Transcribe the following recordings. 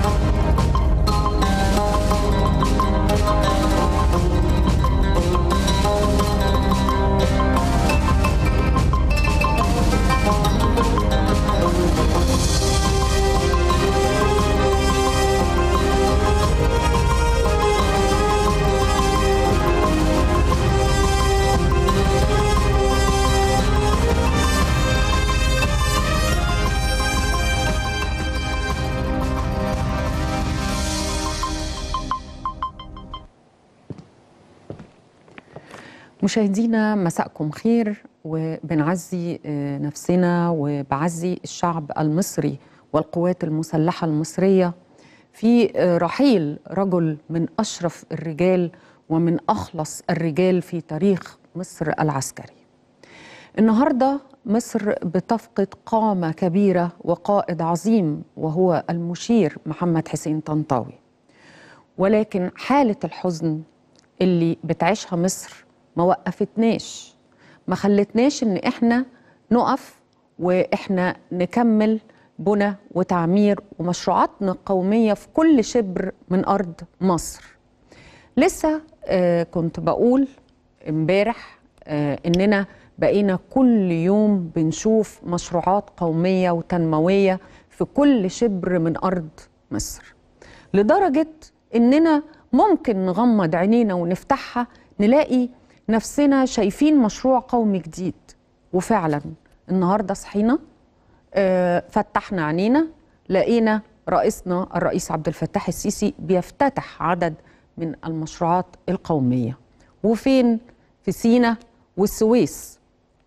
مشاهدينا مساءكم خير وبنعزي آه، نفسنا وبعزي الشعب المصري والقوات المسلحة المصرية في آه، رحيل رجل من أشرف الرجال ومن أخلص الرجال في تاريخ مصر العسكري النهارده مصر بتفقد قامة كبيرة وقائد عظيم وهو المشير محمد حسين طنطاوي ولكن حالة الحزن اللي بتعيشها مصر ما وقفتناش ما خلتناش ان احنا نقف واحنا نكمل بنى وتعمير ومشروعاتنا القومية في كل شبر من أرض مصر لسه آه كنت بقول امبارح آه اننا بقينا كل يوم بنشوف مشروعات قومية وتنموية في كل شبر من أرض مصر لدرجة إننا ممكن نغمض عينينا ونفتحها نلاقي نفسنا شايفين مشروع قومي جديد وفعلا النهاردة صحينا آه، فتحنا عينينا لقينا رئيسنا الرئيس عبد الفتاح السيسي بيفتتح عدد من المشروعات القومية وفين في سينا والسويس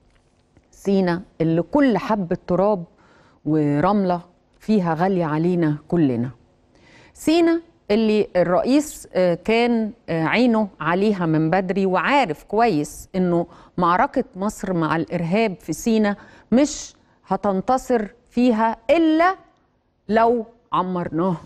سينا اللي كل حبة تراب ورملة فيها غالية علينا كلنا سينا اللي الرئيس آه، كان آه، عينه عليها من بدري وعارف كويس انه معركة مصر مع الارهاب في سينا مش هتنتصر فيها الا لو عمرناها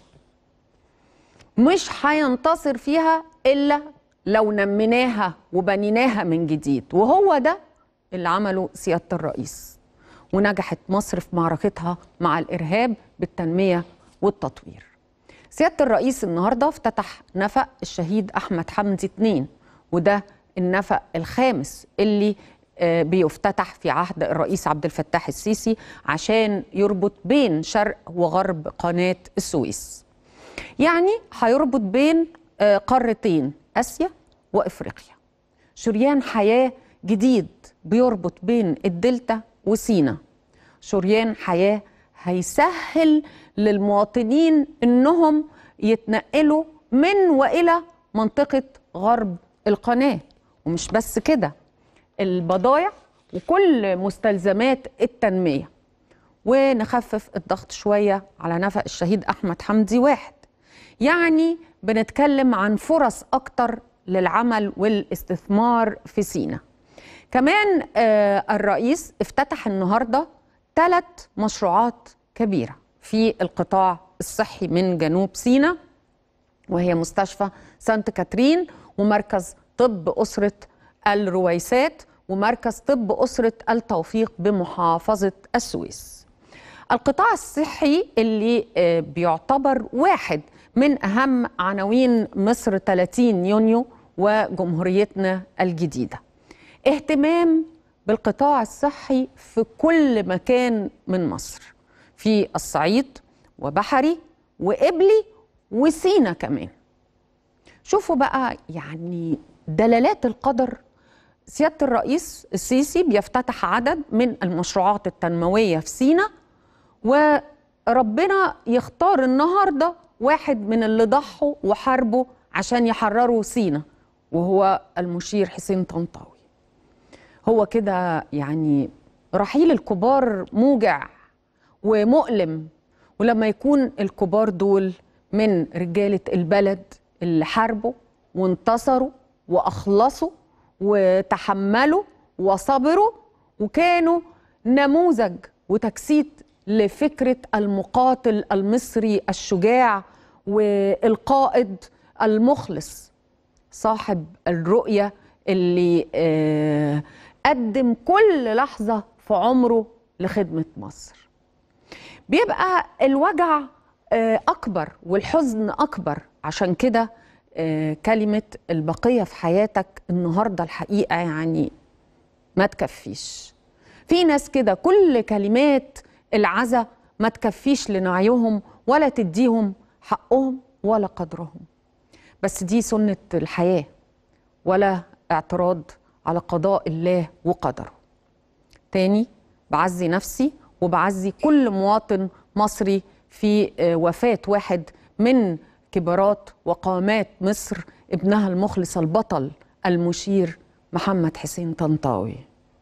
مش هينتصر فيها الا لو نميناها وبنيناها من جديد وهو ده اللي عمله سياده الرئيس ونجحت مصر في معركتها مع الارهاب بالتنميه والتطوير سياده الرئيس النهارده افتتح نفق الشهيد احمد حمدي 2 وده النفق الخامس اللي آه، بيفتتح في عهد الرئيس عبد الفتاح السيسي عشان يربط بين شرق وغرب قناه السويس يعني هيربط بين آه، قارتين اسيا وافريقيا شريان حياه جديد بيربط بين الدلتا وسينا شريان حياه هيسهل للمواطنين انهم يتنقلوا من والى منطقه غرب القناه ومش بس كده البضائع وكل مستلزمات التنميه ونخفف الضغط شويه على نفق الشهيد احمد حمدي واحد يعني بنتكلم عن فرص اكتر للعمل والاستثمار في سينا كمان آه الرئيس افتتح النهارده ثلاث مشروعات كبيره في القطاع الصحي من جنوب سينا وهي مستشفى سانت كاترين ومركز طب أسرة الرويسات ومركز طب أسرة التوفيق بمحافظة السويس القطاع الصحي اللي آه، بيعتبر واحد من أهم عناوين مصر 30 يونيو وجمهوريتنا الجديدة اهتمام بالقطاع الصحي في كل مكان من مصر في الصعيد وبحري وقبلي وسينا كمان شوفوا بقى يعني دلالات القدر سيادة الرئيس السيسي بيفتتح عدد من المشروعات التنموية في سينا وربنا يختار النهاردة واحد من اللي ضحوا وحاربوا عشان يحرروا سينا وهو المشير حسين طنطاوي هو كده يعني رحيل الكبار موجع ومؤلم ولما يكون الكبار دول من رجالة البلد اللي حاربوا وانتصروا وأخلصوا وتحملوا وصبروا وكانوا نموذج وتجسيد لفكرة المقاتل المصري الشجاع والقائد المخلص صاحب الرؤية اللي آه، قدم كل لحظة في عمره لخدمة مصر بيبقى الوجع آه، أكبر والحزن أكبر عشان كده آه، كلمة البقية في حياتك النهاردة الحقيقة يعني ما تكفيش في ناس كده كل كلمات العزا ما تكفيش لنعيهم ولا تديهم حقهم ولا قدرهم بس دي سنة الحياة ولا اعتراض على قضاء الله وقدره تاني بعزي نفسي وبعزي كل مواطن مصري في آه، وفاة واحد من كبارات وقامات مصر ابنها المخلص البطل المشير محمد حسين طنطاوي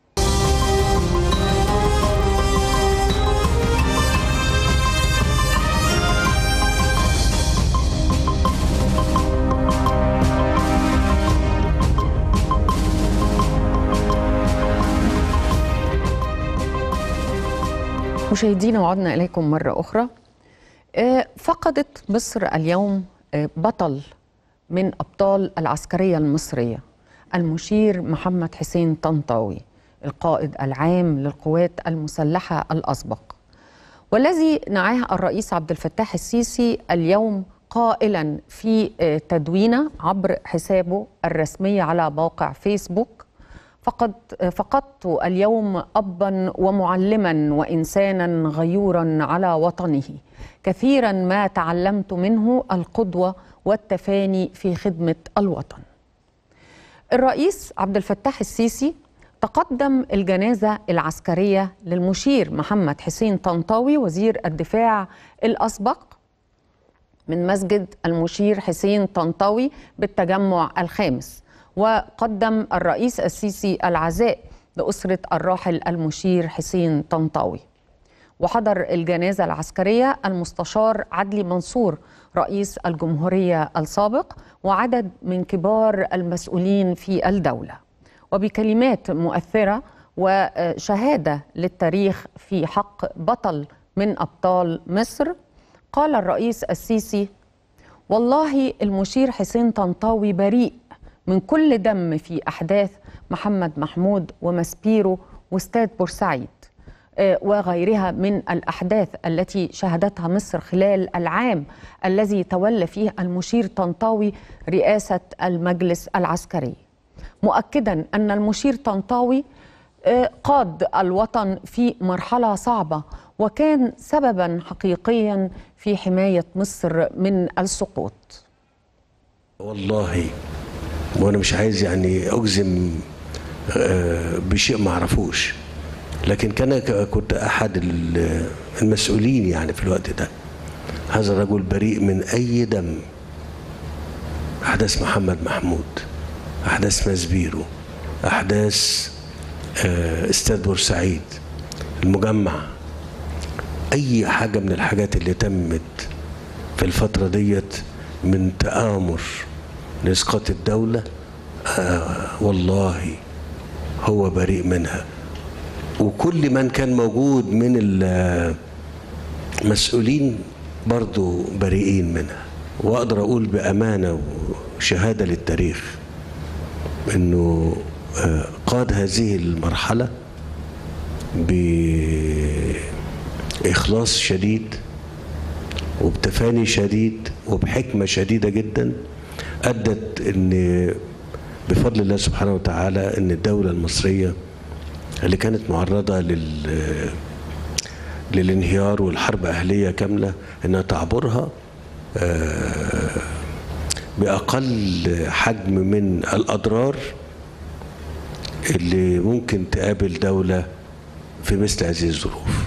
مشاهدينا وعدنا إليكم مرة أخرى آه، فقدت مصر اليوم آه، بطل من أبطال العسكرية المصرية المشير محمد حسين طنطاوي القائد العام للقوات المسلحة الأسبق والذي نعاه الرئيس عبد الفتاح السيسي اليوم قائلا في آه، تدوينه عبر حسابه الرسمي على موقع فيسبوك فقد فقدت اليوم ابا ومعلما وانسانا غيورا على وطنه كثيرا ما تعلمت منه القدوه والتفاني في خدمه الوطن الرئيس عبد الفتاح السيسي تقدم الجنازه العسكريه للمشير محمد حسين طنطاوي وزير الدفاع الاسبق من مسجد المشير حسين طنطاوي بالتجمع الخامس وقدم الرئيس السيسي العزاء لأسرة الراحل المشير حسين طنطاوي وحضر الجنازة العسكرية المستشار عدلي منصور رئيس الجمهورية السابق وعدد من كبار المسؤولين في الدولة وبكلمات مؤثرة وشهادة للتاريخ في حق بطل من أبطال مصر قال الرئيس السيسي والله المشير حسين طنطاوي بريء من كل دم في أحداث محمد محمود ومسبيرو واستاد بورسعيد آه، وغيرها من الأحداث التي شهدتها مصر خلال العام الذي تولى فيه المشير طنطاوي رئاسة المجلس العسكري مؤكدا أن المشير طنطاوي آه، قاد الوطن في مرحلة صعبة وكان سببا حقيقيا في حماية مصر من السقوط والله وانا مش عايز يعني اجزم آه، بشيء ما اعرفوش لكن كان ك- كنت احد ال- المسؤولين يعني في الوقت ده هذا الرجل بريء من اي دم احداث محمد محمود احداث مسبيرو احداث آه، استاد بورسعيد المجمع اي حاجه من الحاجات اللي تمت في الفتره ديت من تآمر لإسقاط الدولة آه والله هو بريء منها وكل من كان موجود من المسؤولين برضو بريئين منها وأقدر أقول بأمانة وشهادة للتاريخ أنه آه قاد هذه المرحلة بإخلاص شديد وبتفاني شديد وبحكمة شديدة جدا أدت أن بفضل الله سبحانه وتعالى أن الدولة المصرية اللي كانت معرضة لل للانهيار والحرب أهلية كاملة أنها تعبرها آه، بأقل حجم من الأضرار اللي ممكن تقابل دولة في مثل هذه الظروف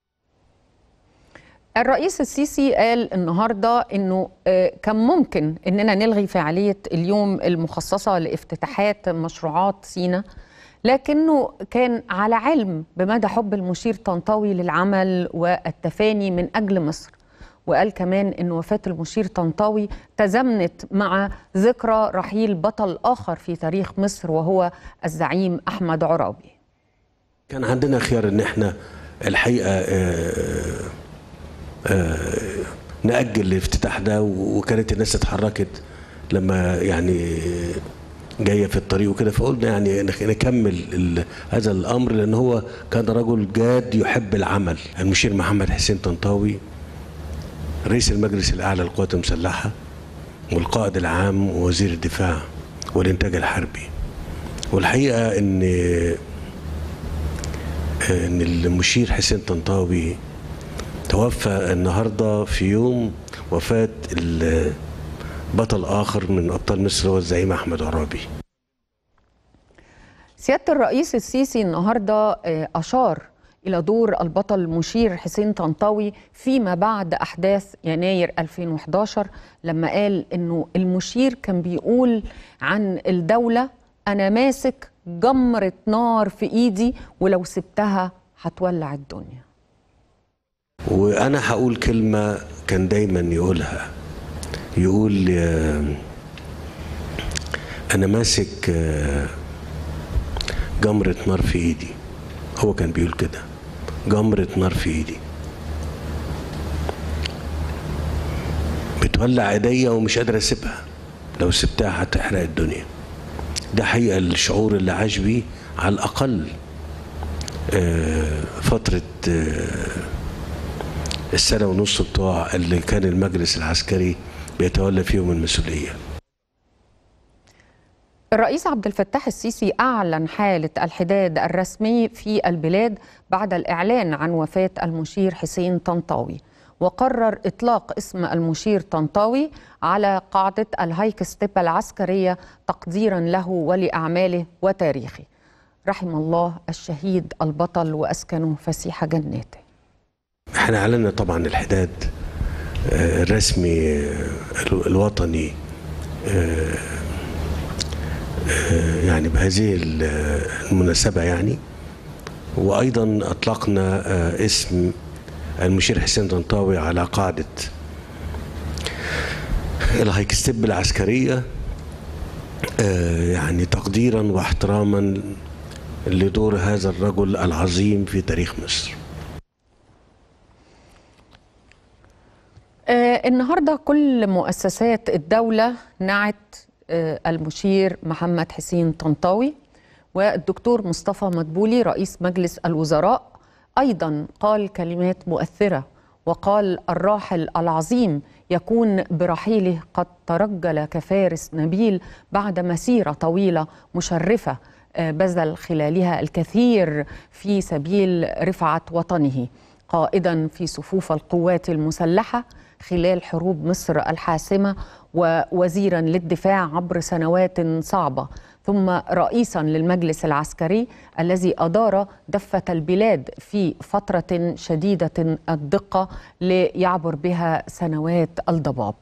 الرئيس السيسي قال النهارده انه آه، كان ممكن اننا نلغي فعاليه اليوم المخصصه لافتتاحات مشروعات سينا لكنه كان على علم بمدى حب المشير طنطاوي للعمل والتفاني من اجل مصر وقال كمان ان وفاه المشير طنطاوي تزامنت مع ذكرى رحيل بطل اخر في تاريخ مصر وهو الزعيم احمد عرابي كان عندنا خيار ان احنا الحقيقه آه، آه، نأجل الافتتاح ده وكانت الناس اتحركت لما يعني جايه في الطريق وكده فقلنا يعني نخ- نكمل ال- هذا الامر لان هو كان رجل جاد يحب العمل المشير محمد حسين طنطاوي رئيس المجلس الأعلى للقوات المسلحة والقائد العام ووزير الدفاع والإنتاج الحربي والحقيقة إن إن المشير حسين طنطاوي توفى النهارده في يوم وفاة بطل آخر من أبطال مصر هو الزعيم أحمد عرابي سيادة الرئيس السيسي النهاردة أشار إلى دور البطل المشير حسين طنطاوي فيما بعد أحداث يناير 2011 لما قال إنه المشير كان بيقول عن الدولة أنا ماسك جمرة نار في إيدي ولو سبتها هتولع الدنيا وأنا هقول كلمة كان دايما يقولها يقول أنا ماسك جمرة نار في إيدي هو كان بيقول كده جمرة نار في إيدي بتولع ايديا ومش قادر اسيبها لو سبتها هتحرق الدنيا ده حقيقة الشعور اللي عاش بيه على الأقل فترة السنة ونص بتوع اللي كان المجلس العسكري بيتولى فيهم المسؤولية الرئيس عبد الفتاح السيسي أعلن حالة الحداد الرسمي في البلاد بعد الإعلان عن وفاة المشير حسين طنطاوي وقرر إطلاق اسم المشير طنطاوي على قاعدة الهايك ستيب العسكرية تقديرا له ولأعماله وتاريخه رحم الله الشهيد البطل وأسكنه فسيح جناته احنا اعلنا طبعا الحداد الرسمي الوطني يعني بهذه المناسبة يعني وأيضا أطلقنا اسم المشير حسين طنطاوي على قاعدة الهايك ستيب العسكرية يعني تقديرا واحتراما لدور هذا الرجل العظيم في تاريخ مصر آه النهارده كل مؤسسات الدولة نعت آه المشير محمد حسين طنطاوي والدكتور مصطفى مدبولي رئيس مجلس الوزراء أيضا قال كلمات مؤثرة وقال الراحل العظيم يكون برحيله قد ترجل كفارس نبيل بعد مسيرة طويلة مشرفة آه بذل خلالها الكثير في سبيل رفعة وطنه قائدا في صفوف القوات المسلحه خلال حروب مصر الحاسمه ووزيرا للدفاع عبر سنوات صعبه ثم رئيسا للمجلس العسكري الذي ادار دفه البلاد في فتره شديده الدقه ليعبر بها سنوات الضباب.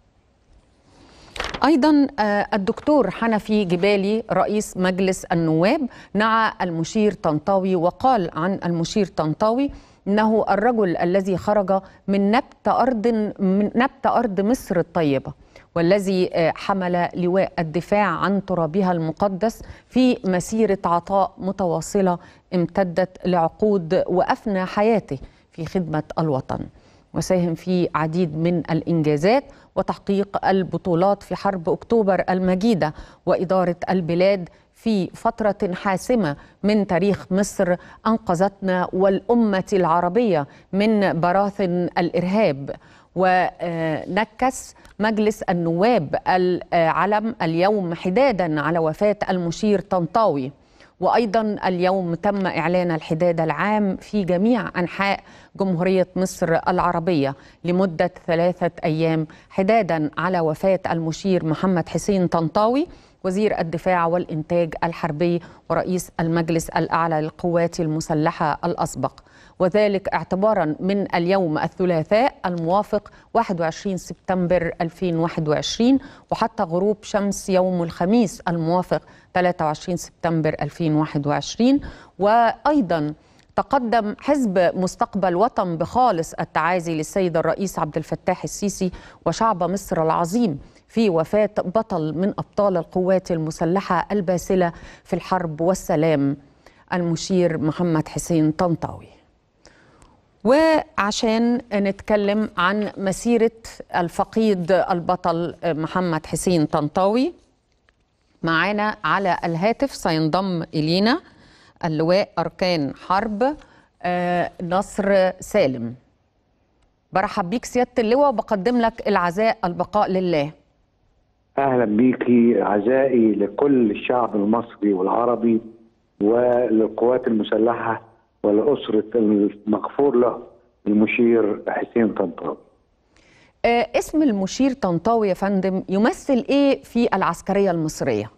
ايضا الدكتور حنفي جبالي رئيس مجلس النواب نعى المشير طنطاوي وقال عن المشير طنطاوي انه الرجل الذي خرج من نبت ارض من نبت ارض مصر الطيبه والذي حمل لواء الدفاع عن ترابها المقدس في مسيره عطاء متواصله امتدت لعقود وافنى حياته في خدمه الوطن وساهم في عديد من الانجازات وتحقيق البطولات في حرب اكتوبر المجيده واداره البلاد في فترة حاسمة من تاريخ مصر أنقذتنا والأمة العربية من براثن الإرهاب ونكس مجلس النواب العلم اليوم حدادا على وفاة المشير طنطاوي وايضا اليوم تم اعلان الحداد العام في جميع انحاء جمهوريه مصر العربيه لمده ثلاثه ايام حدادا على وفاه المشير محمد حسين طنطاوي وزير الدفاع والإنتاج الحربي ورئيس المجلس الأعلى للقوات المسلحة الأسبق وذلك اعتبارا من اليوم الثلاثاء الموافق 21 سبتمبر 2021 وحتى غروب شمس يوم الخميس الموافق 23 سبتمبر 2021 وأيضا تقدم حزب مستقبل وطن بخالص التعازي للسيد الرئيس عبد الفتاح السيسي وشعب مصر العظيم في وفاة بطل من أبطال القوات المسلحة الباسلة في الحرب والسلام المشير محمد حسين طنطاوي وعشان نتكلم عن مسيرة الفقيد البطل محمد حسين طنطاوي معانا على الهاتف سينضم إلينا اللواء أركان حرب نصر سالم برحب بيك سياده اللواء وبقدم لك العزاء البقاء لله اهلا بيكي عزائي لكل الشعب المصري والعربي وللقوات المسلحه ولاسره المغفور له المشير حسين طنطاوي. آه اسم المشير طنطاوي يا فندم يمثل ايه في العسكريه المصريه؟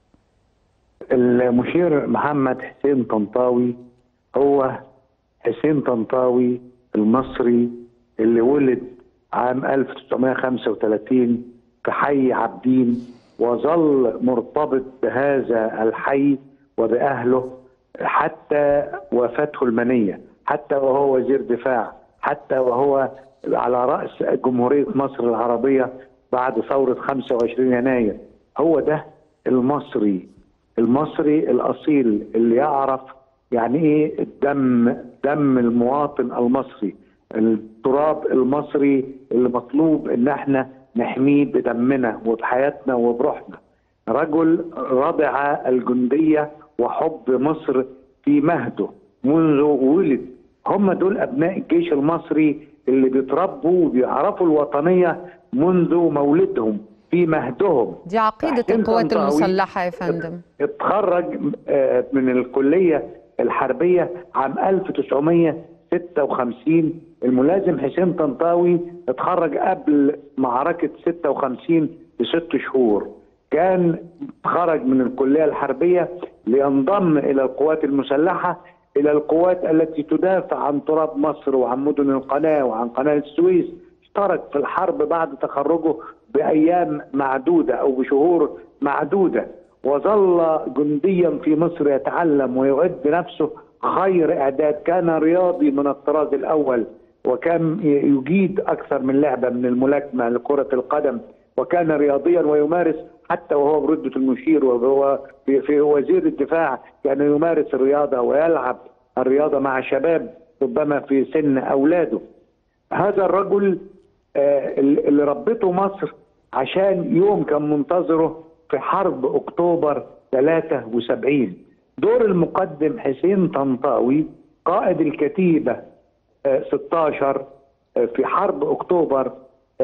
المشير محمد حسين طنطاوي هو حسين طنطاوي المصري اللي ولد عام 1935 في حي عابدين وظل مرتبط بهذا الحي وبأهله حتى وفاته المنية حتى وهو وزير دفاع حتى وهو على رأس جمهورية مصر العربية بعد ثورة 25 يناير هو ده المصري المصري الأصيل اللي يعرف يعني إيه الدم دم المواطن المصري التراب المصري اللي مطلوب إن احنا نحميه بدمنا وبحياتنا وبروحنا رجل رضع الجندية وحب مصر في مهده منذ ولد هم دول أبناء الجيش المصري اللي بيتربوا وبيعرفوا الوطنية منذ مولدهم في مهدهم دي عقيده القوات المسلحه يا فندم اتخرج من الكلية الحربية عام 1956 الملازم حسين طنطاوي اتخرج قبل معركة 56 بست شهور كان خرج من الكلية الحربية لينضم إلى القوات المسلحة إلى القوات التي تدافع عن تراب مصر وعن مدن القناة وعن قناة السويس اشترك في الحرب بعد تخرجه بأيام معدودة أو بشهور معدودة وظل جنديا في مصر يتعلم ويعد نفسه خير إعداد كان رياضي من الطراز الأول وكان يجيد أكثر من لعبة من الملاكمة لكرة القدم وكان رياضيا ويمارس حتى وهو برتبة المشير وهو في, في وزير الدفاع كان يمارس الرياضة ويلعب الرياضة مع شباب ربما في سن أولاده هذا الرجل آه اللي ربته مصر عشان يوم كان منتظره في حرب أكتوبر 73 دور المقدم حسين طنطاوي قائد الكتيبة آه 16 آه في حرب أكتوبر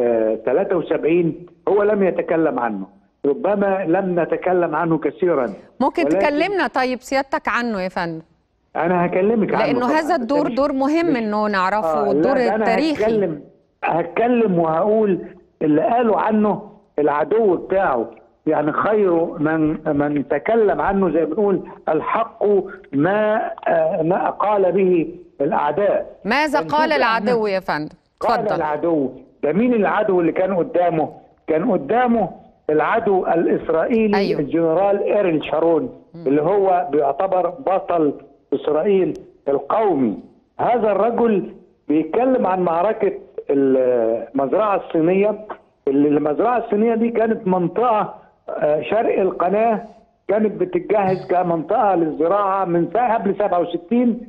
73 هو لم يتكلم عنه ربما لم نتكلم عنه كثيرا ممكن تكلمنا طيب سيادتك عنه يا فندم انا هكلمك عنه لانه هذا الدور دور مهم انه نعرفه آه الدور لا التاريخي أنا هتكلم هتكلم وهقول اللي قالوا عنه العدو بتاعه يعني خير من من تكلم عنه زي ما بنقول الحق ما ما قال به الاعداء ماذا قال العدو يا فندم قال اتفضل العدو ده مين العدو اللي كان قدامه كان قدامه العدو الاسرائيلي أيوه. الجنرال ايرل شارون اللي هو بيعتبر بطل اسرائيل القومي هذا الرجل بيتكلم عن معركه المزرعه الصينيه اللي المزرعه الصينيه دي كانت منطقه آه، شرق القناه كانت بتتجهز كمنطقه للزراعه من سنة قبل 67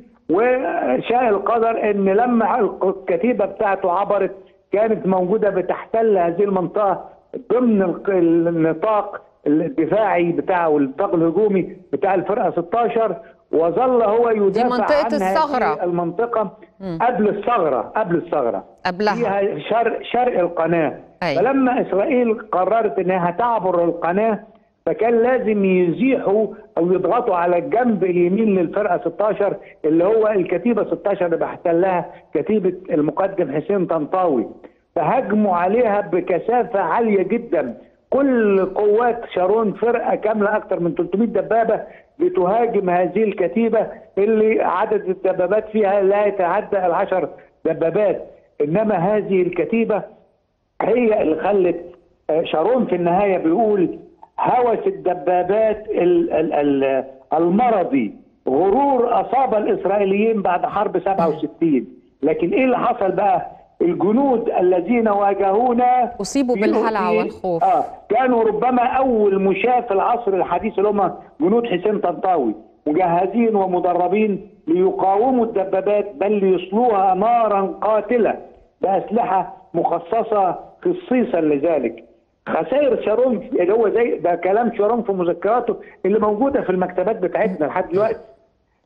وشاء القدر ان لما الكتيبه بتاعته عبرت كانت موجوده بتحتل هذه المنطقه ضمن الق- النطاق الدفاعي بتاعه والنطاق الهجومي بتاع الفرقه 16 وظل هو يدافع منطقة عن هذه الثغرة. المنطقه قبل الثغره قبل الثغره قبلها فيها شرق شرق القناه أيوة. فلما اسرائيل قررت انها تعبر القناه فكان لازم يزيحوا او يضغطوا على الجنب اليمين للفرقه 16 اللي هو الكتيبه 16 اللي بيحتلها كتيبه المقدم حسين طنطاوي فهجموا عليها بكثافه عاليه جدا كل قوات شارون فرقه كامله اكثر من 300 دبابه بتهاجم هذه الكتيبه اللي عدد الدبابات فيها لا يتعدى العشر دبابات انما هذه الكتيبه هي اللي خلت آه، شارون في النهايه بيقول هوس الدبابات ال- ال- ال- المرضي غرور اصاب الاسرائيليين بعد حرب 67 لكن ايه اللي حصل بقى؟ الجنود الذين واجهونا أصيبوا في- بالهلع في- والخوف. اه كانوا ربما اول مشاة في العصر الحديث اللي هم جنود حسين طنطاوي مجهزين ومدربين ليقاوموا الدبابات بل ليصلوها نارا قاتله باسلحه مخصصه خصيصا لذلك خسائر شارون اللي هو زي ده كلام شارون في مذكراته اللي موجوده في المكتبات بتاعتنا لحد دلوقتي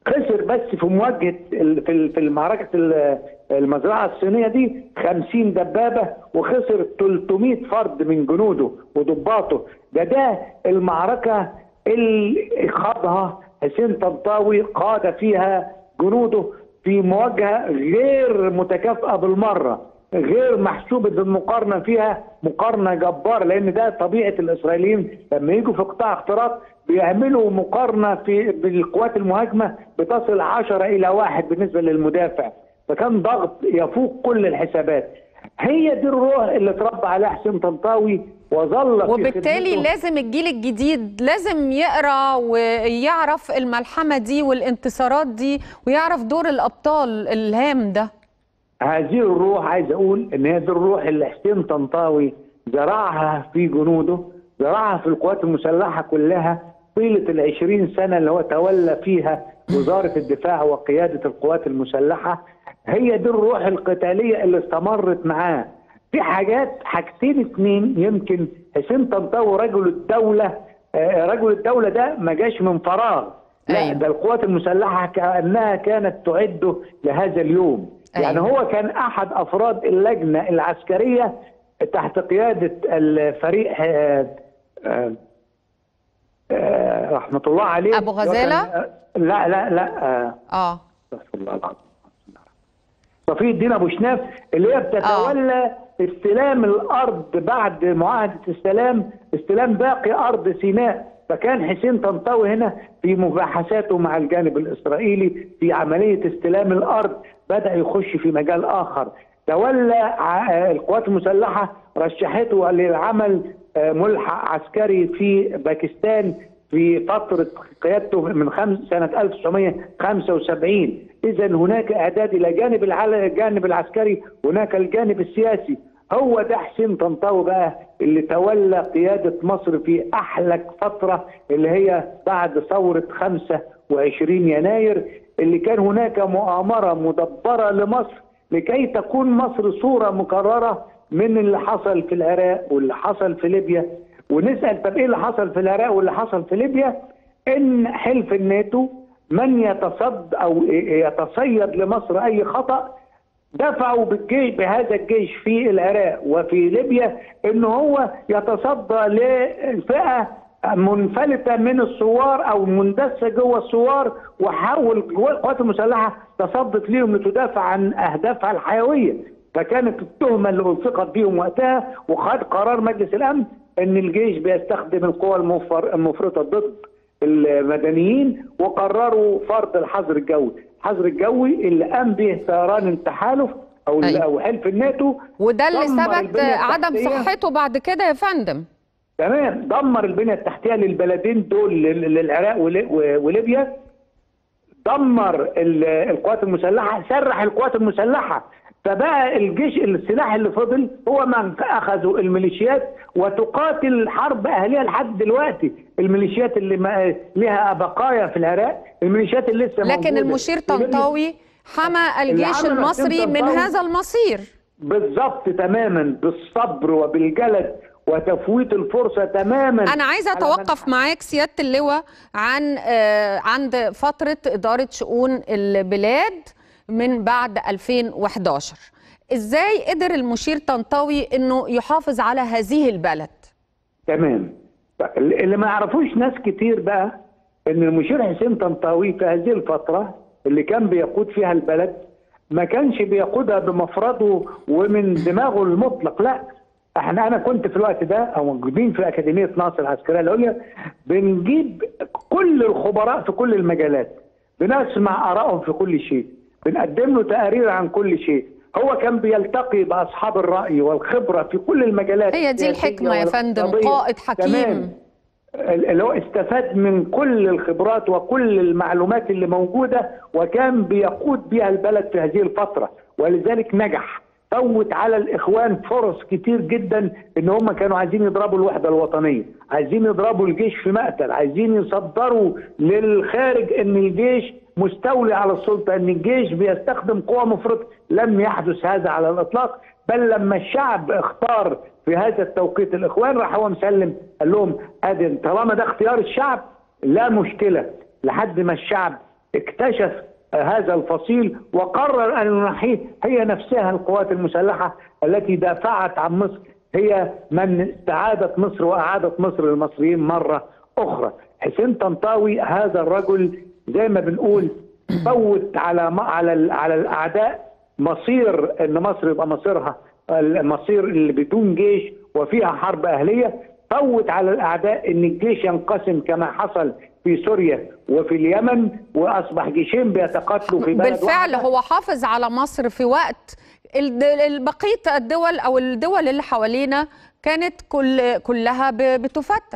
خسر بس في مواجهه ال- في ال- في المعركه ال- المزرعه الصينيه دي 50 دبابه وخسر 300 فرد من جنوده وضباطه ده ده المعركه اللي خاضها حسين طنطاوي قاد فيها جنوده في مواجهه غير متكافئه بالمره غير محسوبه المقارنه فيها مقارنه جباره لان ده طبيعه الاسرائيليين لما يجوا في قطاع اختراق بيعملوا مقارنه في بالقوات المهاجمه بتصل 10 الى واحد بالنسبه للمدافع فكان ضغط يفوق كل الحسابات هي دي الروح اللي اتربى عليها حسين طنطاوي وظل في وبالتالي خدمته. لازم الجيل الجديد لازم يقرا ويعرف الملحمه دي والانتصارات دي ويعرف دور الابطال الهام ده هذه الروح عايز اقول ان هي دي الروح اللي حسين طنطاوي زرعها في جنوده زرعها في القوات المسلحه كلها طيله العشرين سنه اللي هو تولى فيها وزاره الدفاع وقياده القوات المسلحه هي دي الروح القتاليه اللي استمرت معاه في حاجات حاجتين اتنين يمكن حسين طنطاوي رجل الدوله آه، رجل الدوله ده ما جاش من فراغ لا أيوة. ده القوات المسلحه كانها كانت تعده لهذا اليوم يعني أيوة. هو كان احد افراد اللجنه العسكريه تحت قياده الفريق آه، آه، آه، رحمه الله عليه أبو غزالة؟ وكان- لا لا لا آه، اه استغفر الله العظيم صفي الدين ابو شناف اللي هي بتتولى استلام الارض بعد معاهده السلام استلام باقي ارض سيناء فكان حسين طنطاوي هنا في مباحثاته مع الجانب الاسرائيلي في عمليه استلام الارض بدا يخش في مجال اخر تولى ع- القوات المسلحه رشحته للعمل آه، ملحق عسكري في باكستان في فترة قيادته من خمس سنة 1975 إذا هناك إعداد إلى جانب العل- الجانب العسكري هناك الجانب السياسي هو ده حسين طنطاوي بقى اللي تولى قيادة مصر في أحلك فترة اللي هي بعد ثورة 25 يناير اللي كان هناك مؤامرة مدبرة لمصر لكي تكون مصر صورة مكررة من اللي حصل في العراق واللي حصل في ليبيا ونسال طب ايه اللي حصل في العراق واللي حصل في ليبيا؟ ان حلف الناتو من يتصد او يتصيد لمصر اي خطا دفعوا بالجيش بهذا الجيش في العراق وفي ليبيا ان هو يتصدى لفئه منفلته من الثوار او مندسه جوه الثوار وحاول القوات المسلحه تصدت ليهم لتدافع عن اهدافها الحيويه فكانت التهمه اللي الصقت بيهم وقتها وخد قرار مجلس الامن ان الجيش بيستخدم القوى المفر- المفرطه ضد المدنيين وقرروا فرض الحظر الجوي، الحظر الجوي اللي قام به طيران التحالف او أيوة. او حلف الناتو وده اللي دمر ثبت البنية عدم التحتية. صحته بعد كده يا فندم تمام دمر البنيه التحتيه للبلدين دول لل- للعراق ول- و- وليبيا دمر ال- القوات المسلحه سرح القوات المسلحه فبقى الجيش السلاح اللي فضل هو من اخذوا الميليشيات وتقاتل حرب اهليه لحد دلوقتي الميليشيات اللي ما لها بقايا في العراق الميليشيات اللي لسه لكن موجودة. المشير طنطاوي حمى الجيش عمل المصري حسين من طنطاوي- هذا المصير بالظبط تماما بالصبر وبالجلد وتفويت الفرصه تماما انا عايزه على اتوقف معاك سياده اللواء عن آه، عند فتره اداره شؤون البلاد من بعد 2011 ازاي قدر المشير طنطاوي انه يحافظ على هذه البلد تمام اللي ما يعرفوش ناس كتير بقى ان المشير حسين طنطاوي في هذه الفتره اللي كان بيقود فيها البلد ما كانش بيقودها بمفرده ومن دماغه المطلق لا احنا انا كنت في الوقت ده او موجودين في اكاديميه ناصر العسكريه العليا بنجيب كل الخبراء في كل المجالات بنسمع ارائهم في كل شيء بنقدم له تقارير عن كل شيء هو كان بيلتقي باصحاب الراي والخبره في كل المجالات هي دي السياسية الحكمه يا فندم والاقتصادية. قائد حكيم تمام. اللي هو استفاد من كل الخبرات وكل المعلومات اللي موجوده وكان بيقود بها البلد في هذه الفتره ولذلك نجح فوت على الاخوان فرص كتير جدا ان هم كانوا عايزين يضربوا الوحده الوطنيه، عايزين يضربوا الجيش في مقتل، عايزين يصدروا للخارج ان الجيش مستولي على السلطه، ان الجيش بيستخدم قوى مفرطه، لم يحدث هذا على الاطلاق، بل لما الشعب اختار في هذا التوقيت الاخوان راح هو مسلم قال لهم ادي طالما ده اختيار الشعب لا مشكله لحد ما الشعب اكتشف هذا الفصيل وقرر ان ينحيه هي نفسها القوات المسلحه التي دافعت عن مصر هي من استعادت مصر واعادت مصر للمصريين مره اخرى حسين طنطاوي هذا الرجل زي ما بنقول فوت على على على الاعداء مصير ان مصر يبقى مصيرها المصير اللي بدون جيش وفيها حرب اهليه فوت على الاعداء ان الجيش ينقسم كما حصل في سوريا وفي اليمن واصبح جيشين بيتقاتلوا في بلد بالفعل واحدة. هو حافظ على مصر في وقت الد- ال- بقيه الدول او الدول اللي حوالينا كانت كل كلها ب- بتفتت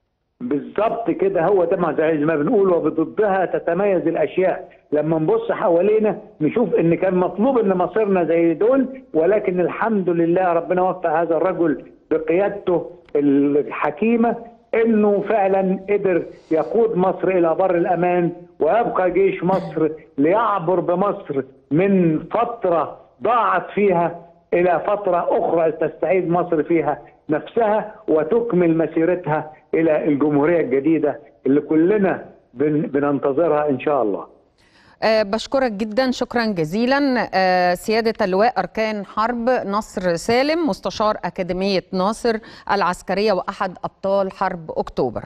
بالظبط كده هو ده ما زي ما بنقول وبضدها تتميز الاشياء لما نبص حوالينا نشوف ان كان مطلوب ان مصيرنا زي دول ولكن الحمد لله ربنا وفق هذا الرجل بقيادته الحكيمه انه فعلا قدر يقود مصر الى بر الامان ويبقى جيش مصر ليعبر بمصر من فتره ضاعت فيها الى فتره اخرى تستعيد مصر فيها نفسها وتكمل مسيرتها الى الجمهوريه الجديده اللي كلنا بن بننتظرها ان شاء الله. أه بشكرك جدا شكرا جزيلا أه سيادة اللواء أركان حرب نصر سالم مستشار أكاديمية ناصر العسكرية وأحد أبطال حرب أكتوبر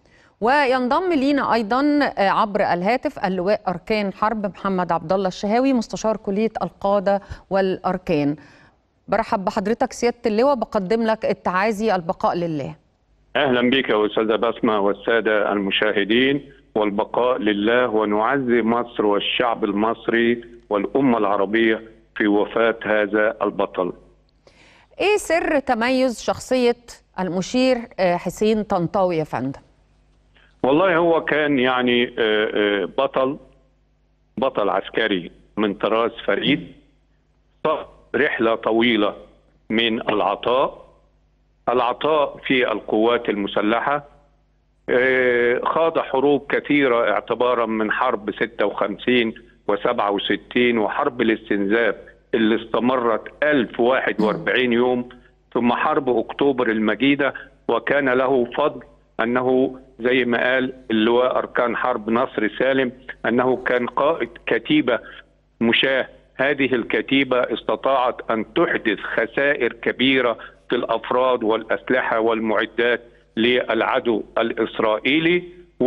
وينضم لينا أيضا آه، عبر الهاتف اللواء أركان حرب محمد عبد الله الشهاوي مستشار كلية القادة والأركان برحب بحضرتك سيادة اللواء بقدم لك التعازي البقاء لله اهلا بك يا استاذه بسمه والساده المشاهدين والبقاء لله ونعزي مصر والشعب المصري والامه العربيه في وفاه هذا البطل. إيه سر تميز شخصية المشير آه، حسين طنطاوي يا فندم؟ والله هو كان يعني آه، آه، بطل بطل عسكري من طراز فريد صار رحله طويله من العطاء العطاء في القوات المسلحه آه، خاض حروب كثيره اعتبارا من حرب 56 و67 وحرب الاستنزاف اللي استمرت 1041 يوم ثم حرب اكتوبر المجيده وكان له فضل انه زي ما قال اللواء اركان حرب نصر سالم انه كان قائد كتيبه مشاه هذه الكتيبه استطاعت ان تحدث خسائر كبيره في الافراد والاسلحه والمعدات للعدو الاسرائيلي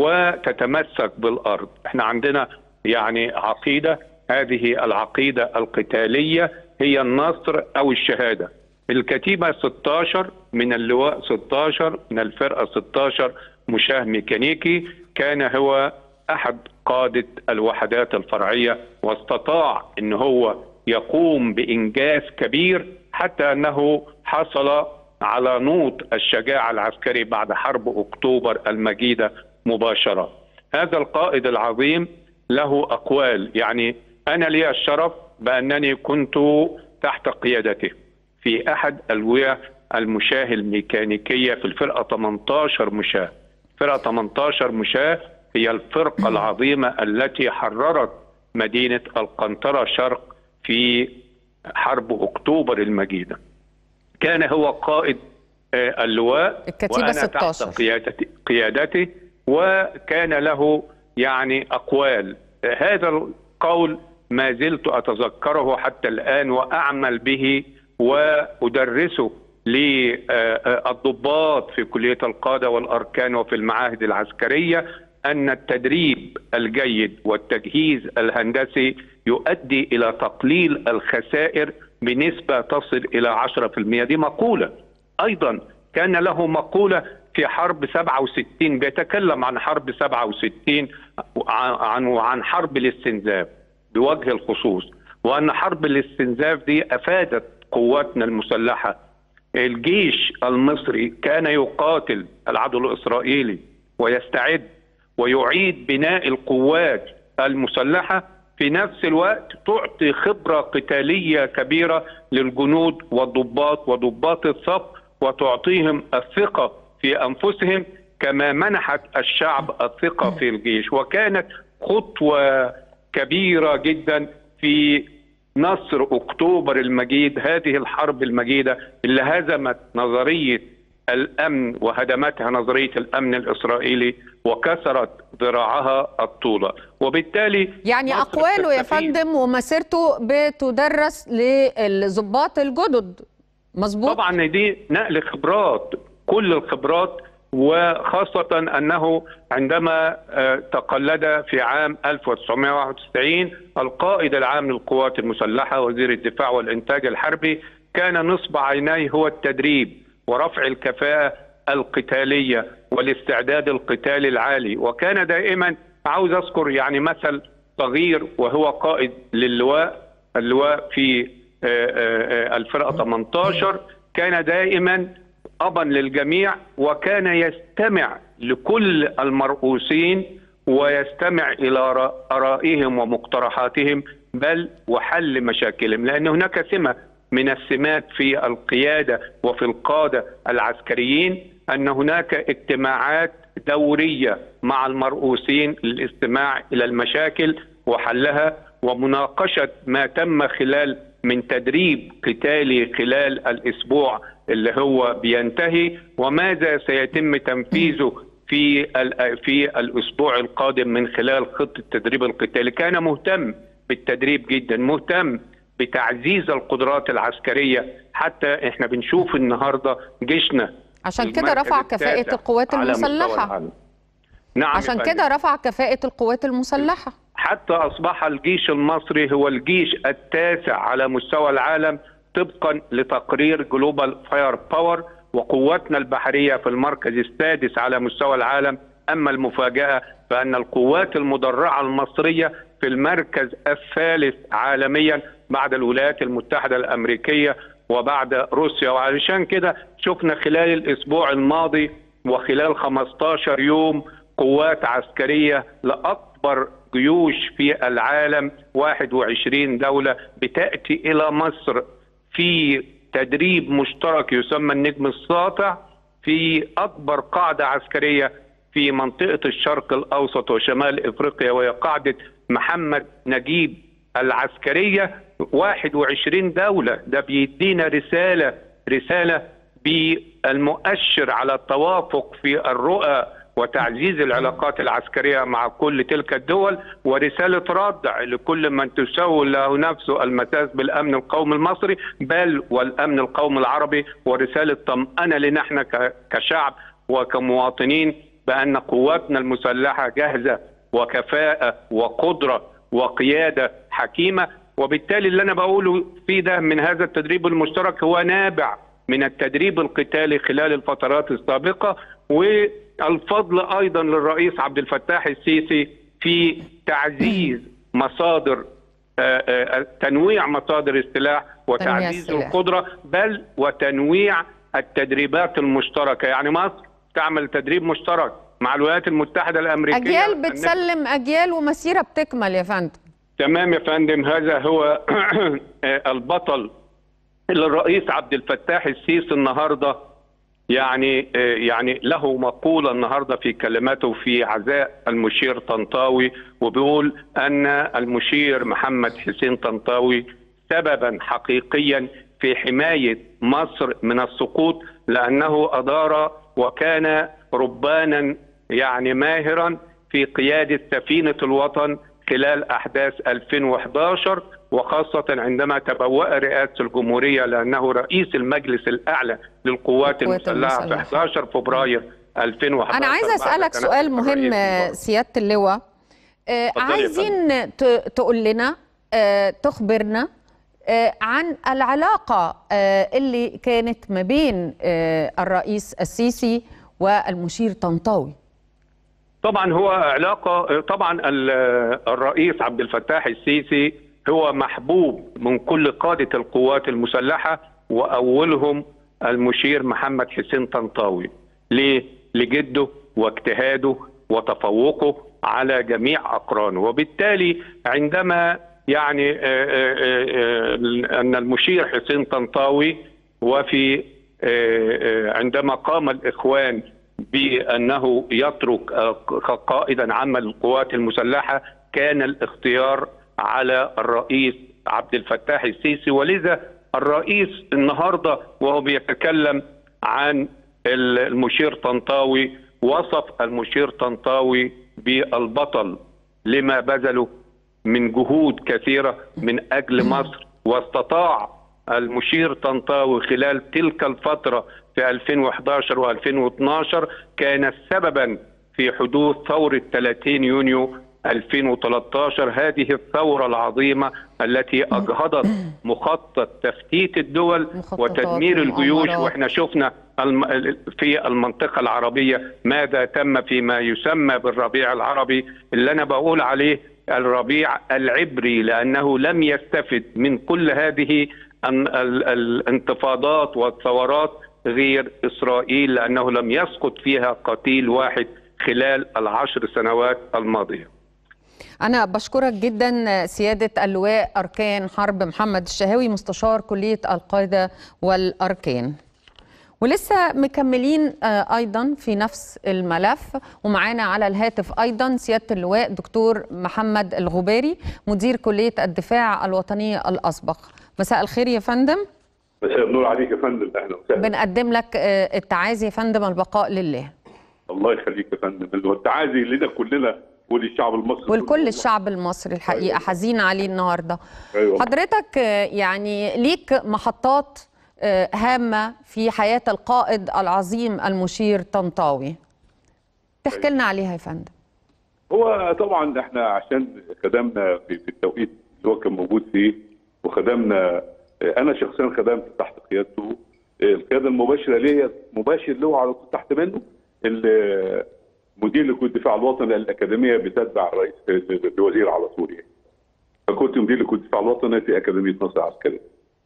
وتتمسك بالارض احنا عندنا يعني عقيده هذه العقيده القتاليه هي النصر او الشهاده الكتيبه 16 من اللواء 16 من الفرقه 16 مشاه ميكانيكي كان هو احد قاده الوحدات الفرعيه واستطاع ان هو يقوم بانجاز كبير حتى انه حصل على نوط الشجاعه العسكري بعد حرب اكتوبر المجيده مباشره. هذا القائد العظيم له اقوال يعني انا لي الشرف بانني كنت تحت قيادته في احد الوية المشاه الميكانيكيه في الفرقه 18 مشاه. فرقه 18 مشاه هي الفرقه العظيمه التي حررت مدينه القنطره شرق في حرب اكتوبر المجيده. كان هو قائد آه، اللواء الكتيبة وأنا 16. تحت قيادته, قيادته وكان له يعني أقوال آه، هذا القول ما زلت أتذكره حتى الآن وأعمل به وأدرسه للضباط في كلية القادة والأركان وفي المعاهد العسكرية أن التدريب الجيد والتجهيز الهندسي يؤدي إلى تقليل الخسائر بنسبة تصل إلى 10% دي مقولة أيضا كان له مقولة في حرب 67 بيتكلم عن حرب 67 عن عن حرب الاستنزاف بوجه الخصوص وأن حرب الاستنزاف دي أفادت قواتنا المسلحة الجيش المصري كان يقاتل العدو الإسرائيلي ويستعد ويعيد بناء القوات المسلحة في نفس الوقت تعطي خبرة قتالية كبيرة للجنود والضباط وضباط الصف وتعطيهم الثقة في أنفسهم كما منحت الشعب الثقة في الجيش وكانت خطوة كبيرة جدا في نصر أكتوبر المجيد هذه الحرب المجيدة اللي هزمت نظرية الامن وهدمتها نظريه الامن الاسرائيلي وكسرت ذراعها الطوله وبالتالي يعني مصر اقواله يا تستفيد. فندم ومسيرته بتدرس للضباط الجدد مظبوط طبعا دي نقل خبرات كل الخبرات وخاصة أنه عندما آه، تقلد في عام 1991 القائد العام للقوات المسلحة وزير الدفاع والإنتاج الحربي كان نصب عينيه هو التدريب ورفع الكفاءة القتالية والاستعداد القتالي العالي وكان دائما عاوز أذكر يعني مثل صغير وهو قائد للواء اللواء في آه، آه، آه، الفرقة 18 كان دائما أبا للجميع وكان يستمع لكل المرؤوسين ويستمع إلى رأ- آرائهم ومقترحاتهم بل وحل مشاكلهم لأن هناك سمة من السمات في القيادة وفي القادة العسكريين أن هناك اجتماعات دورية مع المرؤوسين للاستماع إلى المشاكل وحلها ومناقشة ما تم خلال من تدريب قتالي خلال الاسبوع اللي هو بينتهي وماذا سيتم تنفيذه في ال- في الاسبوع القادم من خلال خطه التدريب القتالي كان مهتم بالتدريب جدا مهتم بتعزيز القدرات العسكريه حتى احنا بنشوف النهارده جيشنا عشان كده المركز رفع كفاءة التاسع القوات على مستوى المسلحة العالم. نعم يا عشان فندم. كده رفع كفاءة القوات المسلحة حتى اصبح الجيش المصري هو الجيش التاسع على مستوى العالم طبقا لتقرير جلوبال فاير باور وقواتنا البحريه في المركز السادس على مستوى العالم اما المفاجاه فان القوات المدرعه المصريه في المركز الثالث عالميا بعد الولايات المتحده الامريكيه وبعد روسيا وعلشان كده شفنا خلال الاسبوع الماضي وخلال 15 يوم قوات عسكريه لاكبر جيوش في العالم 21 دولة بتأتي إلى مصر في تدريب مشترك يسمى النجم الساطع في أكبر قاعدة عسكرية في منطقة الشرق الأوسط وشمال إفريقيا وهي قاعدة محمد نجيب العسكرية 21 دولة ده بيدينا رسالة رسالة بالمؤشر على التوافق في الرؤى وتعزيز العلاقات العسكرية مع كل تلك الدول ورسالة ردع لكل من تسول له نفسه المساس بالأمن القومي المصري بل والأمن القومي العربي ورسالة طمأنة لنا احنا ك- كشعب وكمواطنين بأن قواتنا المسلحة جاهزة وكفاءة وقدرة وقيادة حكيمة وبالتالي اللي أنا بقوله في ده من هذا التدريب المشترك هو نابع من التدريب القتالي خلال الفترات السابقة والفضل أيضا للرئيس عبد الفتاح السيسي في تعزيز مصادر آه، آه، تنويع مصادر السلاح وتعزيز السلاح. القدرة بل وتنويع التدريبات المشتركة يعني مصر تعمل تدريب مشترك مع الولايات المتحدة الأمريكية أجيال بتسلم أجيال ومسيرة بتكمل يا فندم تمام يا فندم هذا هو البطل اللي الرئيس عبد الفتاح السيسي النهارده يعني يعني له مقوله النهارده في كلماته في عزاء المشير طنطاوي وبيقول ان المشير محمد حسين طنطاوي سببا حقيقيا في حمايه مصر من السقوط لانه ادار وكان ربانا يعني ماهرا في قياده سفينه الوطن خلال احداث 2011 وخاصة عندما تبوأ رئاسة الجمهورية لأنه رئيس المجلس الأعلى للقوات القوات المسلحة في المسلحة. 11 فبراير 2011 أنا عايزة بعد أسألك تنحي سؤال مهم الرئيس آه، المبارك. سيادة اللواء آه، اتفضلي يا عايزين ت- تقول لنا آه، تخبرنا آه، عن العلاقة آه، اللي كانت ما بين آه، الرئيس السيسي والمشير طنطاوي طبعا هو علاقة طبعا ال- الرئيس عبد الفتاح السيسي هو محبوب من كل قادة القوات المسلحة وأولهم المشير محمد حسين طنطاوي ليه؟ لجده واجتهاده وتفوقه على جميع أقرانه وبالتالي عندما يعني آه، آه، آه، أن المشير حسين طنطاوي وفي آه، آه، عندما قام الإخوان بأنه يترك آه، قائدا عاما للقوات المسلحة كان الاختيار على الرئيس عبد الفتاح السيسي ولذا الرئيس النهارده وهو بيتكلم عن المشير طنطاوي وصف المشير طنطاوي بالبطل لما بذله من جهود كثيره من اجل مصر واستطاع المشير طنطاوي خلال تلك الفتره في 2011 و2012 كان سببا في حدوث ثوره 30 يونيو 2013 هذه الثورة العظيمة التي أجهضت مخطط تفتيت الدول مخططات وتدمير الجيوش ومؤامرات. واحنا شفنا الم- في المنطقة العربية ماذا تم فيما يسمى بالربيع العربي اللي أنا بقول عليه الربيع العبري لأنه لم يستفد من كل هذه ال- ال- الانتفاضات والثورات غير إسرائيل لأنه لم يسقط فيها قتيل واحد خلال العشر سنوات الماضية أنا بشكرك جدا سيادة اللواء أركان حرب محمد الشهاوي مستشار كلية القاعدة والأركان ولسه مكملين آه، أيضا في نفس الملف ومعانا على الهاتف أيضا سيادة اللواء دكتور محمد الغباري مدير كلية الدفاع الوطني الأسبق مساء الخير يا فندم مساء النور عليك يا فندم اهلا وسهلا بنقدم لك آه، التعازي يا فندم البقاء لله الله يخليك يا فندم والتعازي لنا كلنا وللشعب المصري ولكل كله. الشعب المصري الحقيقة أيوة. حزين عليه النهاردة أيوة. حضرتك آه، يعني ليك محطات آه، هامة في حياة القائد العظيم المشير طنطاوي تحكي لنا عليها يا فندم هو طبعا احنا عشان خدمنا في, في التوقيت اللي هو كان موجود فيه وخدمنا انا شخصيا خدمت تحت قيادته القياده المباشره ليا مباشر له على طول تحت منه ال- مدير لكل الدفاع الوطني الاكاديميه بتتبع الرئيس الوزير على طول يعني فكنت مدير لكل الدفاع الوطني في اكاديميه مصر العسكريه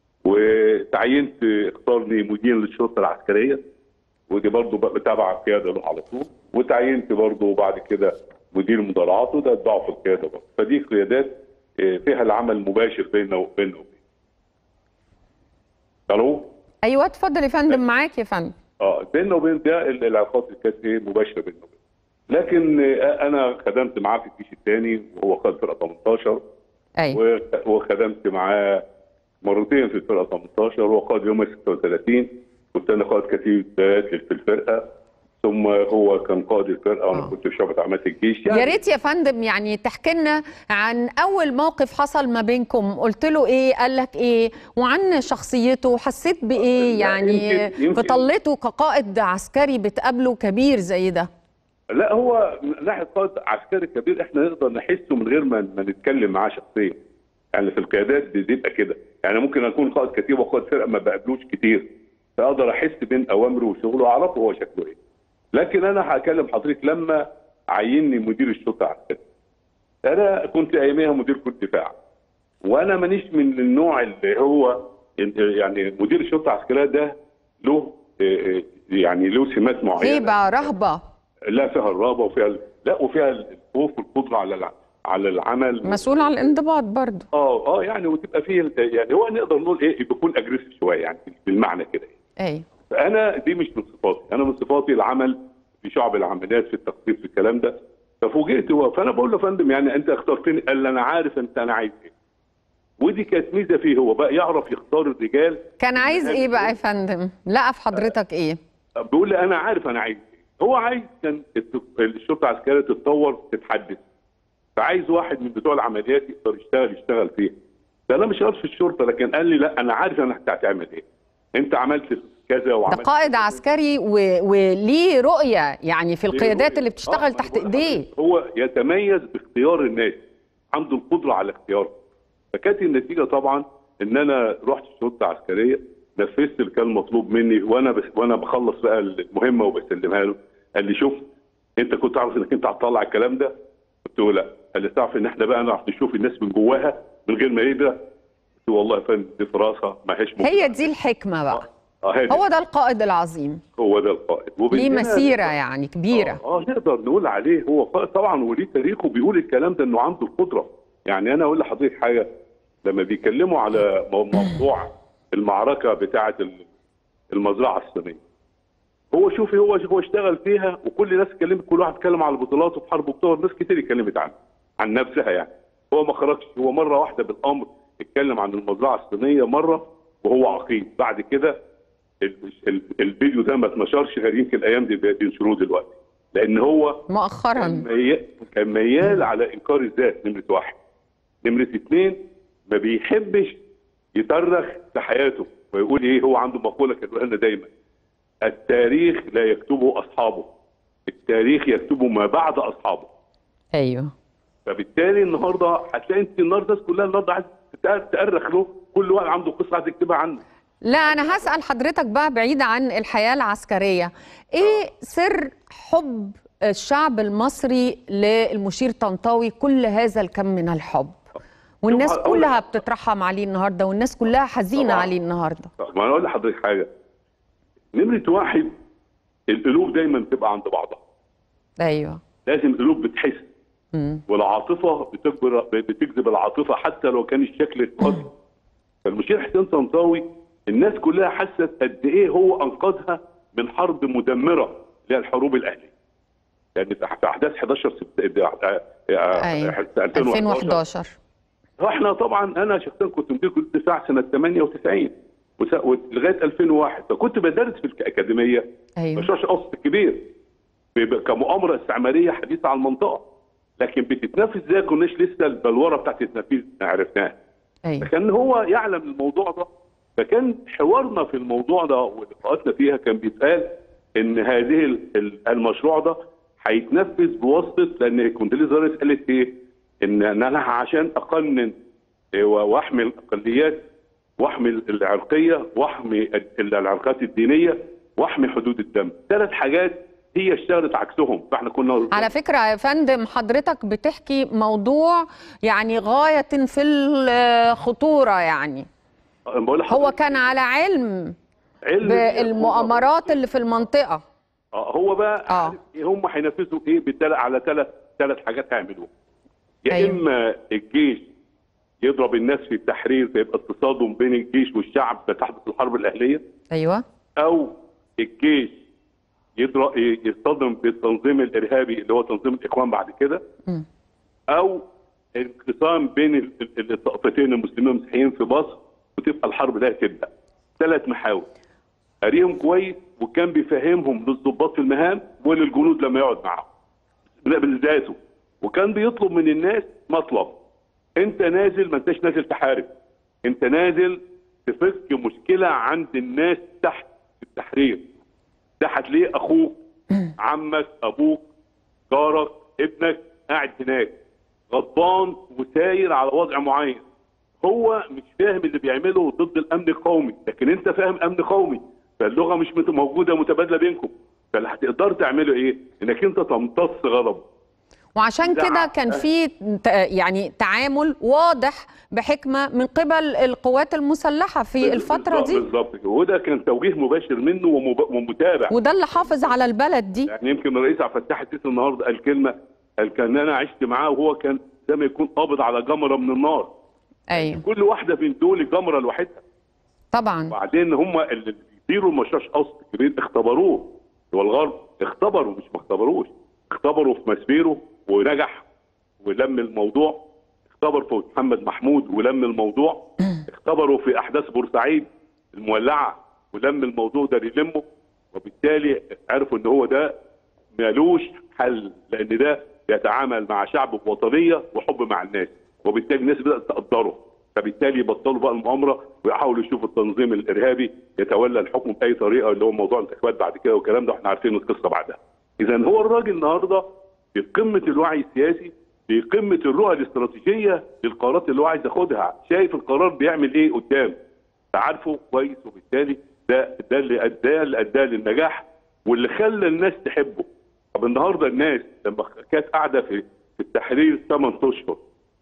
وتعينت اختارني مدير للشرطه العسكريه ودي برضه بقى تابع القياده له على طول وتعينت برضه بعد كده مدير مدرعات وده اتبعه في القياده برضه فدي قيادات آه، فيها العمل مباشر بيننا وبيننا وبين الو أيوة اتفضل يا فندم معاك يا فندم اه بيننا وبين ده ال- العلاقات اللي كانت إيه مباشره بيننا وبين لكن آه، انا خدمت معاه في الجيش الثاني وهو قائد فرقه 18 أيوة وخ- وخدمت معاه مرتين في الفرقه 18 وهو قائد يوم 36 كنت انا قائد كتيب في الفرقه ثم هو كان قائد الفرقه وانا آه. كنت في شعبه اعمال الجيش يا ريت يا فندم يعني تحكي لنا عن أول موقف حصل ما بينكم قلت له إيه قال لك إيه وعن شخصيته حسيت بإيه لا، يعني يمكن- يمكن- في طلته كقائد عسكري بتقابله كبير زي ده لا هو من ناحيه قائد عسكري كبير احنا نقدر نحسه من غير ما ما نتكلم معاه شخصيا يعني في القيادات دي- بيبقى كده يعني ممكن اكون قائد كتيب وقائد فرقه ما بقابلوش كتير فاقدر احس بين اوامره وشغله واعرفه هو شكله ايه لكن انا هكلم حضرتك لما عيني مدير الشرطه العسكري انا كنت اياميها مدير كل دفاع وانا مانيش من النوع اللي هو يعني مدير الشرطه العسكريه ده له اه، اه، يعني له سمات معينه هيبة رهبة لا فيها الرهبه وفيها ال- لا وفيها الخوف والقدره على الع- على العمل مسؤول عن الانضباط برضه اه اه يعني وتبقى فيه ال- يعني هو نقدر نقول ايه بيكون اجريسيف شويه يعني بالمعنى كده أي فانا دي مش من صفاتي انا من صفاتي العمل في شعب العمليات في التخطيط في الكلام ده ففوجئت هو فانا بقول له يا فندم يعني انت اخترتني قال لي انا عارف انت انا عايز ايه ودي كانت ميزه فيه هو بقى يعرف يختار الرجال كان عايز إيه بقى يا فندم لقى في حضرتك إيه بيقول لي انا عارف انا عايز ايه هو عايز كان الت- الشرطه العسكريه تتطور تتحدث فعايز واحد من بتوع العمليات يقدر يشتغل يشتغل فيها ده انا مش شغال في الشرطه لكن قال لي لا انا عارف انا هتعمل ايه انت عملت كذا ده وعملت قائد عسكري و... وليه رؤية يعني في القيادات اللي آه، بتشتغل ما تحت بقول ايديه لحضرتك، هو يتميز باختيار الناس عنده القدره على اختياره فكانت النتيجه طبعا ان انا رحت الشرطه العسكريه نفذت اللي كان مطلوب مني وانا بس وانا بخلص بقى المهمه وبسلمها له قال لي شوف انت كنت عارف انك انت هتطلع الكلام ده قلت له لا قال لي تعرف ان احنا بقى نعرف نشوف الناس من جواها من غير ما يدرى قلت له والله يا فندم دي فراسه ما هيش هي دي الحكمة بقى اه هي دي. هو ده القائد العظيم هو ده القائد ليه وبالجهة- مسيرة يعني كبيرة اه آه، نقدر نقول عليه هو قائد طبعا وليه تاريخه بيقول الكلام ده انه عنده القدره يعني انا اقول لحضرتك حاجه لما بيتكلموا على مو- موضوع المعركه بتاعه ال- المزرعه الصينيه هو شوفي هو هو اشتغل فيها وكل الناس اتكلمت كل واحد اتكلم على بطولاته في حرب اكتوبر ناس كتير اتكلمت عنه عن نفسها يعني هو ما خرجش هو مره واحده بالامر اتكلم عن المزرعه الصينيه مره وهو عقيم بعد كده ال- ال- الفيديو ده ما اتنشرش غير يمكن الايام دي بينشروه دلوقتي لان هو كان مؤخرا ميال كان ميال على انكار الذات نمره واحد نمره اثنين ما بيحبش يترخ في حياته ويقول ايه هو عنده مقوله كان بيقولها لنا دايما التاريخ لا يكتبه اصحابه التاريخ يكتبه ما بعد اصحابه ايوه فبالتالي النهارده هتلاقي انت النهارده الناس كلها النهارده عايز تتأ- تأرخ له كل واحد عنده قصه عايز يكتبها عنه لا انا هسال حضرتك بقى بعيد عن الحياه العسكريه ايه سر حب الشعب المصري للمشير طنطاوي كل هذا الكم من الحب والناس شوف، أقول- كلها بتترحم عليه النهارده والناس كلها حزينه طبعاً. عليه النهارده طب ما انا اقول لحضرتك حاجه نمره واحد القلوب دايما بتبقى عند بعضها ايوه لازم القلوب بتحس مم. والعاطفه بتجبر بتجذب العاطفه حتى لو كان الشكل قاسي فالمشير حسين طنطاوي الناس كلها حست قد ايه هو انقذها من حرب مدمره اللي هي الحروب الاهليه يعني في احداث 11 سبتمبر ايوه 2011 احنا طبعا انا شخصيا كنت مدير كليه الدفاع سنه 98 وس- ولغايه 2001 فكنت بدرس في الاكاديميه ايوه مشروع قصد كبير ب- كمؤامره استعماريه حديثه على المنطقه لكن بتتنفذ ازاي كناش لسه البلوره بتاعت التنفيذ عرفناها ايوه فكان هو يعلم الموضوع ده فكان حوارنا في الموضوع ده ولقاءاتنا فيها كان بيتقال ان هذه ال- ال- المشروع ده هيتنفذ بواسطه لان كونديليزا رايس قالت ايه؟ ان ان انا عشان اقنن إيه، واحمي الاقليات واحمي العرقيه واحمي ال- العلاقات الدينيه واحمي حدود الدم ثلاث حاجات هي اشتغلت عكسهم فاحنا كنا على فكرة يا فندم حضرتك بتحكي موضوع يعني غاية في الخطورة يعني بقول هو لحضرتك كان على علم علم بالمؤامرات اللي في المنطقة اه هو بقى آه. عارف إيه هم هينفذوا ايه بالتل... على ثلاث ثلاث حاجات هيعملوها يا أيوة. اما الجيش يضرب الناس في التحرير فيبقى اتصادم بين الجيش والشعب فتحدث الحرب الاهليه أيوة او الجيش يضرب يصطدم بالتنظيم الارهابي اللي هو تنظيم الاخوان بعد كده مم. او انقسام بين ال- ال- الطائفتين المسلمين والمسيحيين في مصر وتبقى الحرب ده تبدا ثلاث محاور قاريهم كويس وكان بيفهمهم للضباط في المهام وللجنود لما يقعد معاهم لا بالذاته وكان بيطلب من الناس مطلب انت نازل ما انتش نازل تحارب انت نازل تفك مشكله عند الناس تحت في التحرير ده هتلاقيه اخوك عمك ابوك جارك ابنك قاعد هناك غضبان وساير على وضع معين هو مش فاهم اللي بيعمله ضد الامن القومي لكن انت فاهم امن قومي فاللغه مش مت- موجوده متبادله بينكم فاللي هتقدر تعمله ايه؟ انك انت تمتص غضبه وعشان ده كده كان في ت- يعني تعامل واضح بحكمة من قبل القوات المسلحة في الفترة بالظبط- دي بالظبط كده. وده كان توجيه مباشر منه ومب- ومتابع وده اللي حافظ على البلد دي يعني يمكن الرئيس عبد الفتاح السيسي النهارده قال كلمه قال كان انا عشت معاه وهو كان زي ما يكون قابض على جمره من النار أيوة كل واحده من دول جمره لوحدها طبعا وبعدين هم اللي بيديروا المشروع قصد كبير اختبروه هو الغرب اختبروا مش ما اختبروش اختبروا في مسبيرو ونجح ولم الموضوع اختبر في محمد محمود ولم الموضوع اختبروا في احداث بورسعيد المولعه ولم الموضوع ده يلمه وبالتالي عرفوا ان هو ده مالوش حل لان ده بيتعامل مع شعب بوطنيه وحب مع الناس وبالتالي الناس بدات تقدره فبالتالي بطلوا بقى المؤامره ويحاولوا يشوفوا التنظيم الارهابي يتولى الحكم باي طريقه اللي هو موضوع الانتخابات بعد كده والكلام ده واحنا عارفين القصه بعدها. اذا هو الراجل النهارده في قمه الوعي السياسي في قمه الرؤى الاستراتيجيه للقرارات اللي هو عايز ياخدها، شايف القرار بيعمل ايه قدام. فعارفه كويس وبالتالي ده ده اللي اداه اللي اداه للنجاح واللي خلى الناس تحبه. طب النهارده الناس لما كانت قاعده في في التحرير 8 اشهر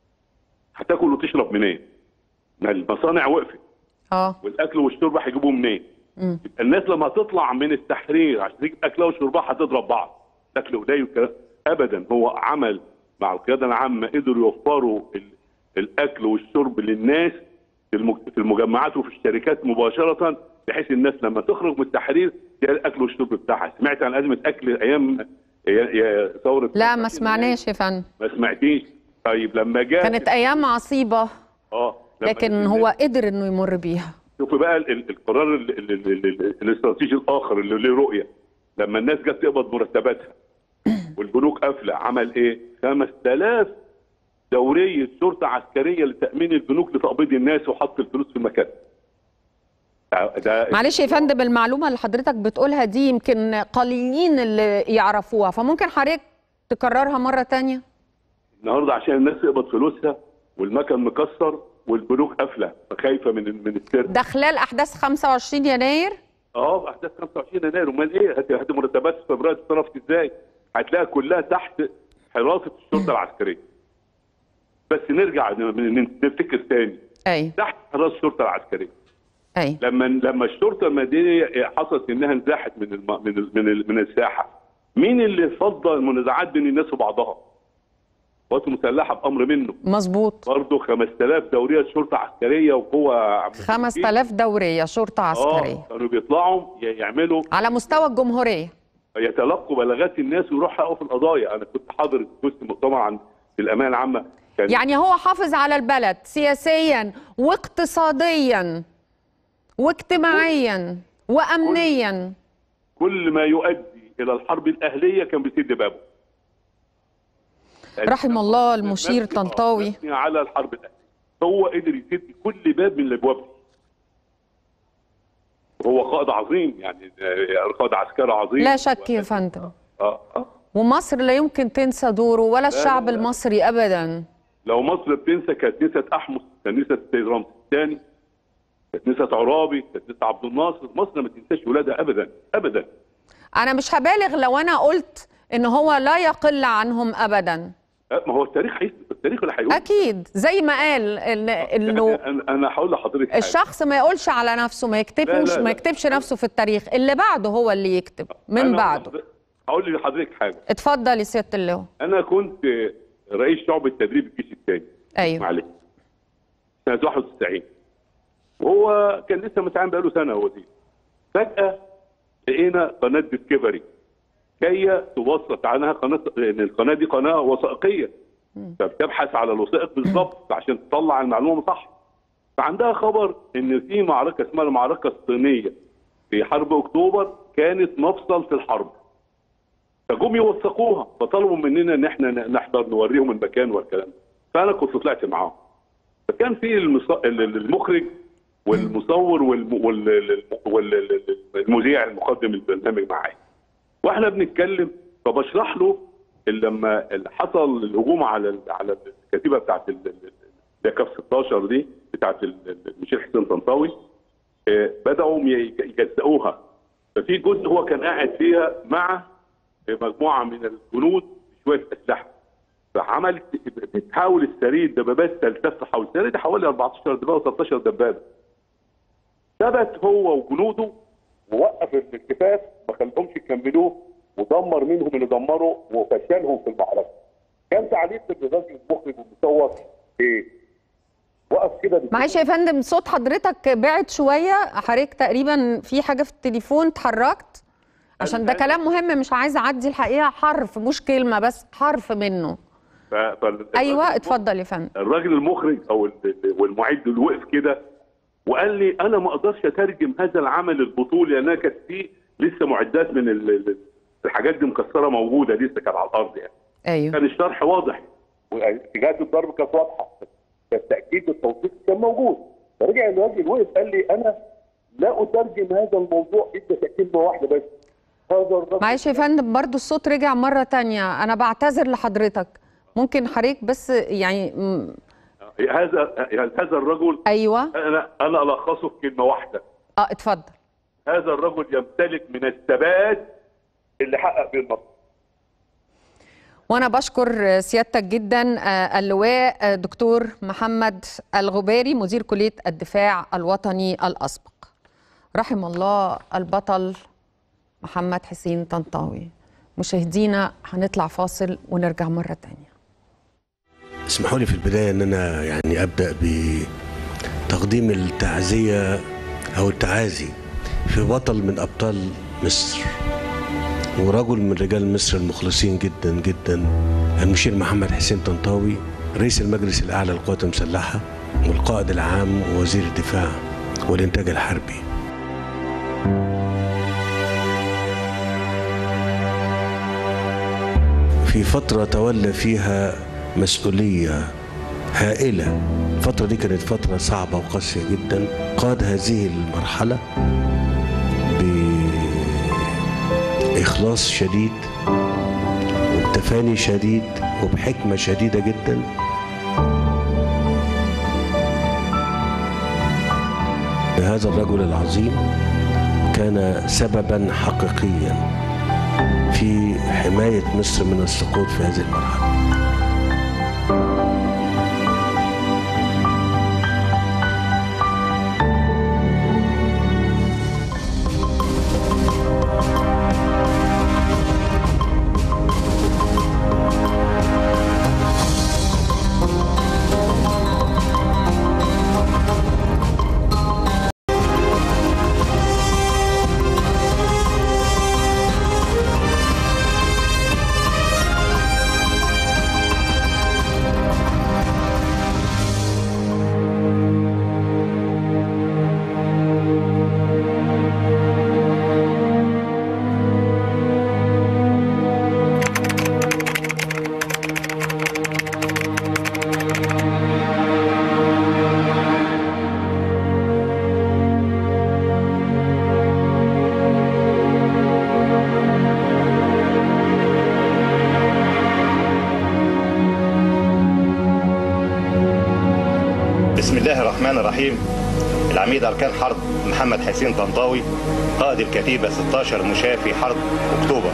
هتاكل وتشرب منين؟ ما المصانع وقفت اه والاكل والشرب هيجيبوه منين؟ مم. يبقى الناس لما هتطلع من التحرير عشان تجيب اكلها وشربها هتضرب بعض اكل قليل والكلام ابدا هو عمل مع القياده العامه قدروا يوفروا ال- الاكل والشرب للناس في المج- في المجمعات وفي الشركات مباشره بحيث الناس لما تخرج من التحرير تلاقي الاكل والشرب بتاعها سمعت عن ازمه اكل ايام يا- يا ثوره لا ما سمعناش يا فندم ما سمعتيش طيب لما جاء كانت أيام عصيبة اه لما لكن الناس- هو قدر إنه يمر بيها شوف بقى ال- ال- القرار ال- ال- ال- ال- الاستراتيجي الاخر اللي له رؤيه لما الناس جت تقبض مرتباتها والبنوك قافله عمل ايه؟ 5000 دوريه شرطه عسكريه لتامين البنوك لتقبيض الناس وحط الفلوس في المكان. ده- ده معلش يا فندم المعلومه اللي حضرتك بتقولها دي يمكن قليلين اللي يعرفوها فممكن حضرتك تكررها مره تانية النهارده عشان الناس تقبض فلوسها والمكن مكسر والبنوك قافله خايفه من من السرقه. ده خلال احداث 25 يناير اه احداث 25 يناير امال ايه هات هات مرتبات في فبراير اتصرفت ازاي؟ هتلاقيها كلها تحت حراسه الشرطه العسكريه. بس نرجع ن- ن- نفتكر تاني اي تحت حراسه الشرطه العسكريه اي لما لما الشرطه المدنيه حصلت انها انزاحت من الم... من ال... من, ال... من الساحه مين اللي فضى المنازعات بين الناس وبعضها؟ قوات مسلحه بامر منه مظبوط برضه 5000 دوريه شرطه عسكريه وقوه 5000 دوريه شرطه عسكريه اه كانوا بيطلعوا ي- يعملوا على مستوى الجمهوريه يتلقوا بلاغات الناس ويروحوا يقفوا في القضايا انا كنت حاضر جزء مؤتمر عن الامانه العامه كان يعني هو حافظ على البلد سياسيا واقتصاديا واجتماعيا وامنيا كل ما يؤدي الى الحرب الاهليه كان بيسد بابه رحم الله المشير مبني- آه، طنطاوي مبني على الحرب الاهليه هو قدر يسد كل باب من الابواب دي هو قائد عظيم يعني آه، قائد عسكري عظيم لا شك يا فندم اه اه ومصر لا يمكن تنسى دوره ولا الشعب لا، لا. المصري ابدا لو مصر بتنسى كانت نسيت احمس كانت نسيت السيد رمسي الثاني كانت نسيت عرابي كانت نسيت عبد الناصر مصر ما تنساش ولادها ابدا ابدا انا مش هبالغ لو انا قلت ان هو لا يقل عنهم ابدا آه، ما هو التاريخ هيثبت التاريخ اللي هيقول اكيد زي ما قال إن انه انا انا هقول لحضرتك حاجة. الشخص ما يقولش على نفسه ما يكتبش لا، لا. ما يكتبش نفسه في التاريخ اللي بعده هو اللي يكتب من أنا بعده هقول لحضرتك حاجه اتفضل يا سياده اللواء انا كنت رئيس شعبة تدريب الجيش الثاني ايوه معلش سنة 91 وهو كان لسه متعين بقاله سنة هو دي فجأة لقينا قناة ديسكفري جاية توثق عنها قناة لأن القناة دي قناة وثائقية فبتبحث على الوثائق بالظبط عشان تطلع المعلومة صح فعندها خبر إن في معركة اسمها المعركة الصينية في حرب أكتوبر كانت مفصل في الحرب فجم يوثقوها فطلبوا مننا ان احنا نحضر نوريهم المكان والكلام ده فانا كنت طلعت معاهم فكان في المص... المخرج والمصور والم... وال... وال... والمذيع المقدم البرنامج معايا واحنا بنتكلم فبشرح له لما حصل الهجوم على ال... على الكتيبه بتاعت ال... اللي كاف 16 دي بتاعت المشير حسين طنطاوي آه، بداوا ي- يجزئوها ففي جزء هو كان قاعد فيها مع مجموعه من الجنود بشويه اسلحه فعملت بتحاول السرير دبابات تلتف حول السرير ده حوالي 14 دبابه و13 دبابه ثبت هو وجنوده ووقف الالتفاف ما خلهمش يكملوه ودمر منهم اللي دمروا وفشلهم في المعركه كان تعليق الراجل المخرج والمصور ايه؟ وقف كده بس- معلش يا فندم صوت حضرتك بعد شويه حضرتك تقريبا في حاجه في التليفون اتحركت عشان ده أنا- كلام مهم مش عايزه اعدي الحقيقه حرف مش كلمه بس حرف منه ف... فال- ايوه الراجل اتفضل يا فندم الراجل المخرج او ال- والمعد اللي وقف كده وقال لي انا ما اقدرش اترجم هذا العمل البطولي لانها كانت فيه لسه معدات من ال- ال- الحاجات دي مكسره موجوده لسه كانت على الارض يعني ايوه كان الشرح واضح واتجاهات الضرب كانت واضحه فالتاكيد والتوثيق كان موجود فرجع الراجل وقف قال لي انا لا اترجم هذا الموضوع الا كلمه واحده بس هذا الرجل معلش يا فندم برضو الصوت رجع مره تانية انا بعتذر لحضرتك ممكن حضرتك بس يعني م- هذا هذا الرجل ايوه انا انا الخصه في كلمه واحده اه اتفضل هذا الرجل يمتلك من الثبات اللي حقق بيه النصر وانا بشكر سيادتك جدا آه، اللواء آه، دكتور محمد الغباري مدير كليه الدفاع الوطني الاسبق رحم الله البطل محمد حسين طنطاوي مشاهدينا هنطلع فاصل ونرجع مره تانية اسمحوا لي في البداية أن أنا يعني أبدأ بتقديم التعزية أو التعازي في بطل من أبطال مصر ورجل من رجال مصر المخلصين جدا جدا المشير محمد حسين طنطاوي رئيس المجلس الأعلى للقوات المسلحة والقائد العام ووزير الدفاع والإنتاج الحربي في فترة تولى فيها مسؤولية هائلة الفترة دي كانت فترة صعبة وقاسية جدا قاد هذه المرحلة بإخلاص شديد وبتفاني شديد وبحكمة شديدة جدا هذا الرجل العظيم كان سببا حقيقيا في حماية مصر من السقوط في هذه المرحلة بسم الله الرحمن الرحيم العميد أركان حرب محمد حسين طنطاوي قائد الكتيبة 16 مشاة في حرب أكتوبر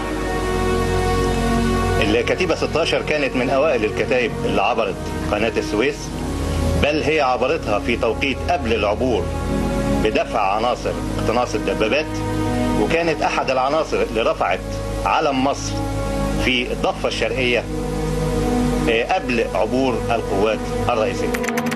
الكتيبة 16 كانت من أوائل الكتائب اللي عبرت قناة السويس بل هي عبرتها في توقيت قبل العبور بدفع عناصر اقتناص الدبابات وكانت أحد العناصر اللي رفعت علم مصر في الضفة الشرقية آه، قبل عبور القوات الرئيسية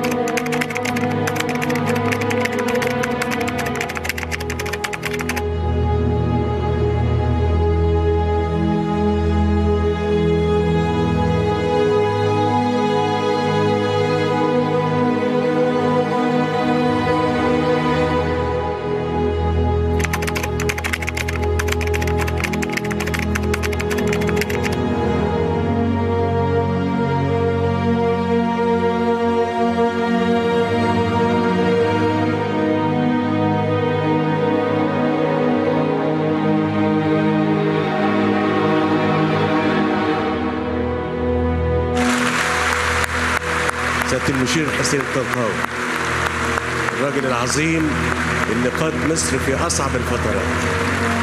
سيادة المشير حسين الطنطاوي الراجل العظيم اللي قاد مصر في أصعب الفترات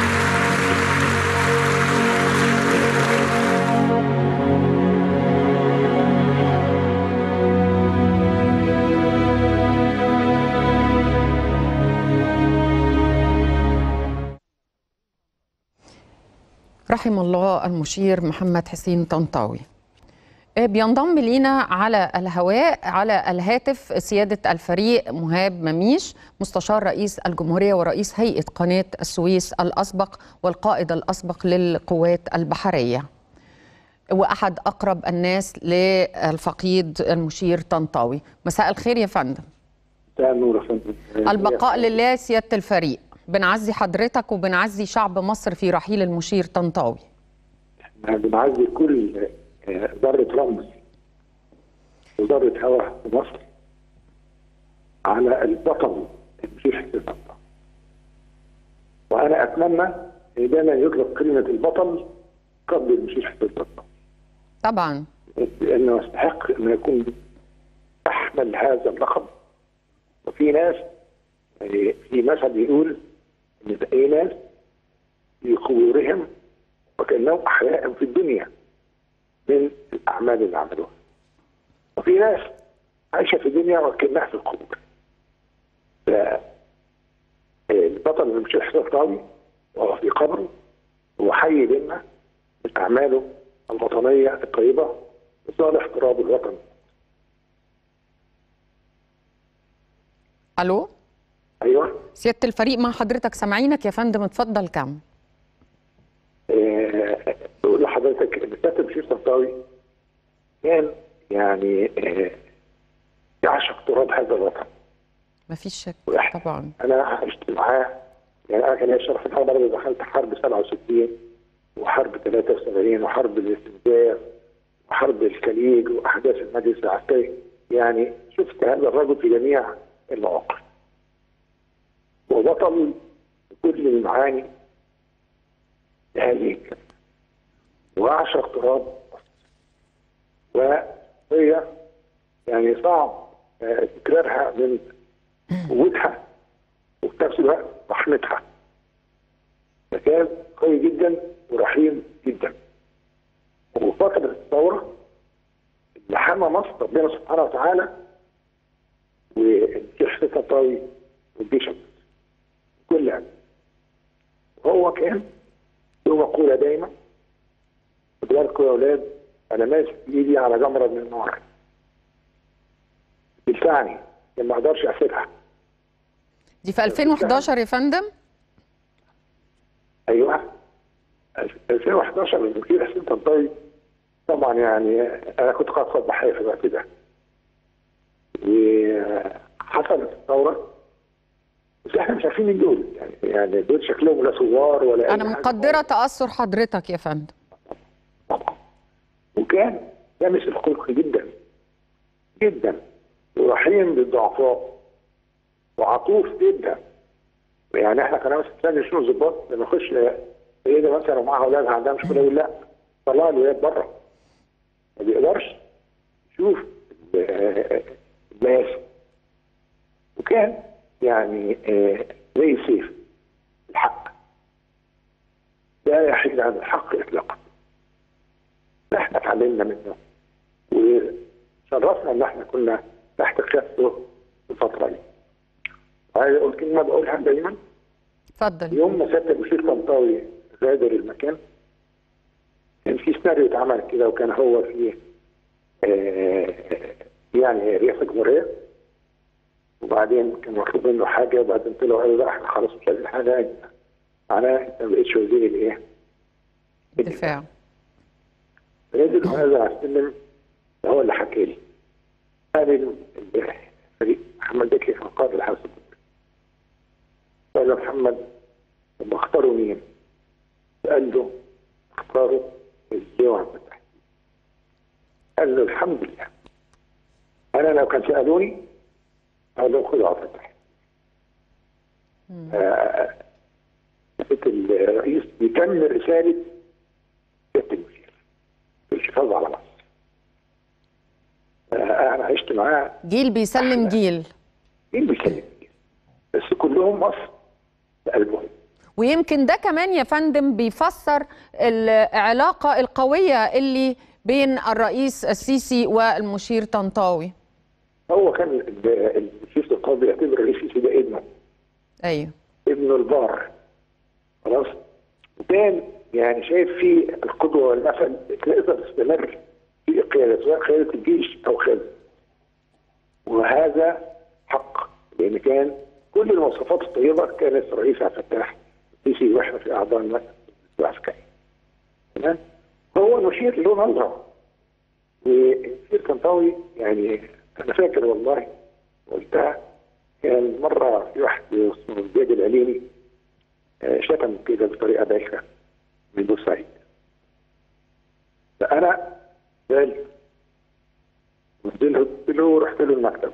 رحم الله المشير محمد حسين طنطاوي آه، بينضم لينا على الهواء على الهاتف سيادة الفريق مهاب مميش مستشار رئيس الجمهورية ورئيس هيئة قناة السويس الأسبق والقائد الأسبق للقوات البحرية وأحد أقرب الناس للفقيد المشير طنطاوي مساء الخير يا فندم مساء النور يا فندم البقاء لله سيادة الفريق بنعزي حضرتك وبنعزي شعب مصر في رحيل المشير طنطاوي احنا بنعزي كل آه، ذرة رمز وذرة هواء في مصر على البطل المشير حسين طنطاوي وانا اتمنى ان دايما يطلق كلمة البطل قبل المشير حسين طنطاوي طبعا لانه يستحق انه يكون يحمل هذا اللقب وفي ناس يعني في مثل بيقول ان في ناس في قبورهم وكانهم احياء في الدنيا من الاعمال اللي عملوها وفي ناس عايشه في الدنيا وكانها في القبور ف- البطل المشير حسين طاوي وهو في قبره هو حي بينا من اعماله الوطنيه الطيبه لصالح تراب الوطن ألو ايوه سيادة الفريق مع حضرتك سامعينك يا فندم اتفضل كم آه، بقول لحضرتك ان كاتب بشير طنطاوي كان يعني آه، يعشق تراب هذا الوطن مفيش شك وإحنا- طبعا انا عشت معاه يعني انا كان ليا الشرف ان انا برضه دخلت حرب 67 وحرب 73 وحرب الاستنزاف وحرب الخليج واحداث المجلس العسكري يعني شفت هذا الرجل في جميع المواقف وبطل كل المعاني هذه الكلمة وأعشق تراب وهي يعني صعب آه، تكرارها من قوتها وفي نفس الوقت رحمتها فكان قوي جدا ورحيم جدا وفترة الثورة اللي حمى مصر ربنا سبحانه وتعالى والجيش التطاوي والجيش المصري كل هذا وهو كان له مقولة دايما خدوا بالكم يا أولاد أنا ماسك إيدي على جمرة من النار تدفعني ما أقدرش أسيبها دي في 2011 يا فندم ايوه 2011 الدكتور حسين طنطاوي طبعا يعني انا كنت قائد ضحيه في الوقت ده وحصلت الثوره بس احنا مش عارفين مين دول يعني يعني دول شكلهم لا ثوار ولا أي انا حاجة. مقدره تاثر حضرتك يا فندم طبعا وكان لامس الخلق جدا جدا ورحيم بالضعفاء وعطوف جدا يعني احنا كنا مثلا تلاقي شنو ظباط لما نخش سيده مثلا ومعاها اولادها عندها مشكله يقول لا طلع الولاد بره ما بيقدرش يشوف ال- الناس وكان يعني آه، زي سيف الحق لا يحيد عن الحق اطلاقا احنا اتعلمنا منه وشرفنا ان احنا كنا تحت قيادته في الفتره دي. عايز اقول كلمه بقولها دايما اتفضل يوم ما سياده المشير طنطاوي غادر المكان كان في سيناريو اتعمل كده وكان هو في آه، يعني رئاسه الجمهوريه وبعدين كان مطلوب منه حاجه وبعدين طلعوا قالوا لا احنا خلاص مش عايزين حاجه معناها انت ما بقتش وزير الايه؟ الدفاع نزل وهذا على السلم هو اللي حكى لي قال الفريق محمد بكري كان قائد الحرس الجمهوري قال له محمد طب اختاروا مين؟ قال له اختاروا اللواء عبد الفتاح قال له الحمد لله انا لو كان سالوني اقول لهم خذوا عبد الفتاح آه، الرئيس بيكمل رساله سياده المشير في الحفاظ على مصر آه، انا عشت معاه جيل بيسلم جيل مين بيسلم بس كلهم مصر بقلبهم ويمكن ده كمان يا فندم بيفسر العلاقة القوية اللي بين الرئيس السيسي والمشير طنطاوي هو كان ال- المشير القاضي يعتبر الرئيس السيسي ده ابنه ايوه ابنه البار خلاص وكان يعني شايف فيه القدوه والمثل تقدر تستمر في القياده سواء قياده الجيش او خالد وهذا حق لان كان كل المواصفات الطيبه كانت الرئيس عبد الفتاح السيسي واحنا في اعضاء المجلس العسكري تمام هو المشير له نظره والمشير طنطاوي يعني انا فاكر والله قلتها كان مره في واحد اسمه زياد العليمي آه، شتم كده بطريقه بايخه من بورسعيد فانا قال قلت له قلت له رحت له المكتب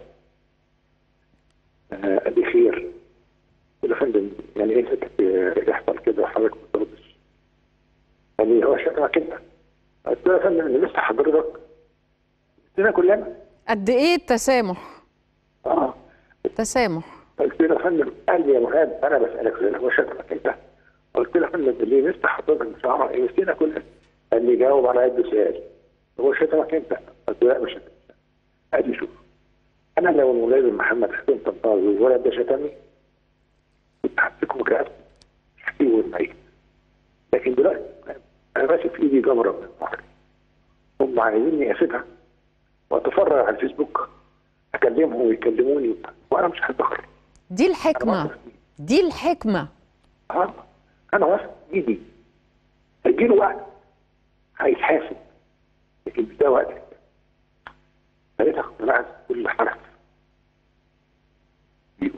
آه، قال لي خير قلت له يا فندم يعني ايه فكرة يحصل كده وحضرتك ما تردش قال لي هو شتمك انت قلت له يا فندم اللي لسه حضرتك لنا كلنا قد ايه التسامح اه تسامح قلت له يا فندم قال لي يا مهاب انا بسالك سؤال هو شتمك انت؟ قلت له يا فندم اللي لسه حضرتك مش عارف ايه نسينا كلنا قال لي جاوب على قد سؤال هو شتمك انت؟ قلت له لا مش شتمك قال لي شوف انا لو الملازم محمد حسين طنطاوي والولد ده شتمني كنت همسكه بكرافته مش هسيبه الميت لكن دلوقتي انا ماسك في ايدي جمره من النار هم عايزيني اسيبها واتفرج على الفيسبوك اكلمهم ويكلموني وانا مش هتدخل دي الحكمة دي الحكمة اه انا واثق ايدي هيجيله وقت هيتحاسب لكن مش ده وقت لقيت اقتنعت كل حرف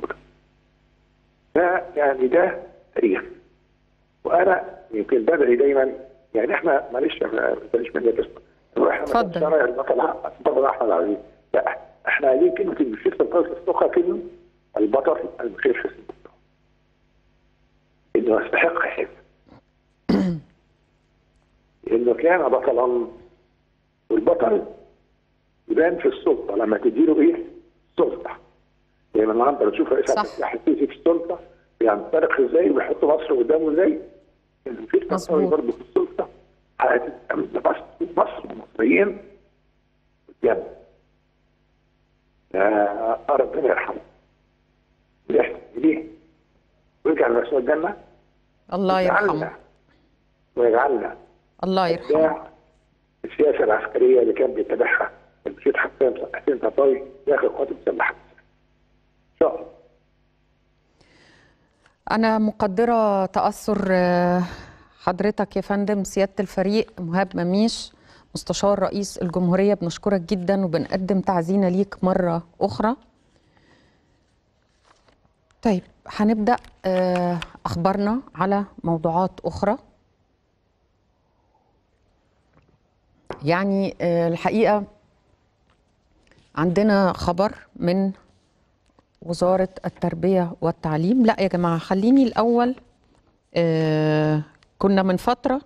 يعني ده تاريخ وانا يمكن بدعي دايما يعني احنا معلش احنا مش مني بس هو احنا ما اتفضل. بنشرع البطل البطل احمد عزيز لا احنا عايزين كلمه المشير في القصه السخة كلمه البطل المشير في السخة انه يستحق هذا انه كان بطلا والبطل يبان في السلطه لما تديله ايه؟ سلطه يعني النهارده بتشوف رئيس صح. عبد الفتاح السيسي في السلطه بينطلق ازاي ويحط مصر قدامه ازاي المشير مظبوط. تنطوي برضه في السلطه هتبقى مصر مصر والمصريين قدامه آه ربنا يرحمه ويحسن اليه ويجعل مسؤول الجنه الله يرحمه ويجعلنا ويجعلنا الله يرحمه اتباع السياسه العسكريه اللي كان بيتبعها المشير حسين حسين تطاوي داخل القوات المسلحه ان شاء الله أنا مقدرة تأثر آه، حضرتك يا فندم سيادة الفريق مهاب مميش مستشار رئيس الجمهورية بنشكرك جدا وبنقدم تعزينا ليك مرة أخرى طيب هنبدأ آه، أخبارنا على موضوعات أخرى يعني آه، الحقيقة عندنا خبر من وزارة التربية والتعليم لا يا جماعة خليني الأول آه كنا من فترة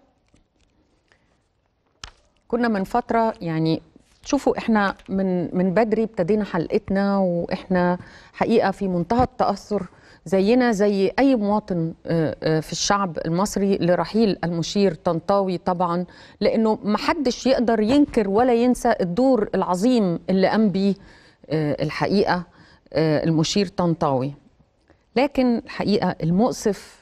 كنا من فترة يعني شوفوا احنا من من بدري ابتدينا حلقتنا واحنا حقيقة في منتهى التأثر زينا زي أي مواطن آه، آه، في الشعب المصري لرحيل المشير طنطاوي طبعا لأنه محدش يقدر ينكر ولا ينسى الدور العظيم اللي قام بيه آه، الحقيقة آه، المشير طنطاوي لكن الحقيقة المؤسف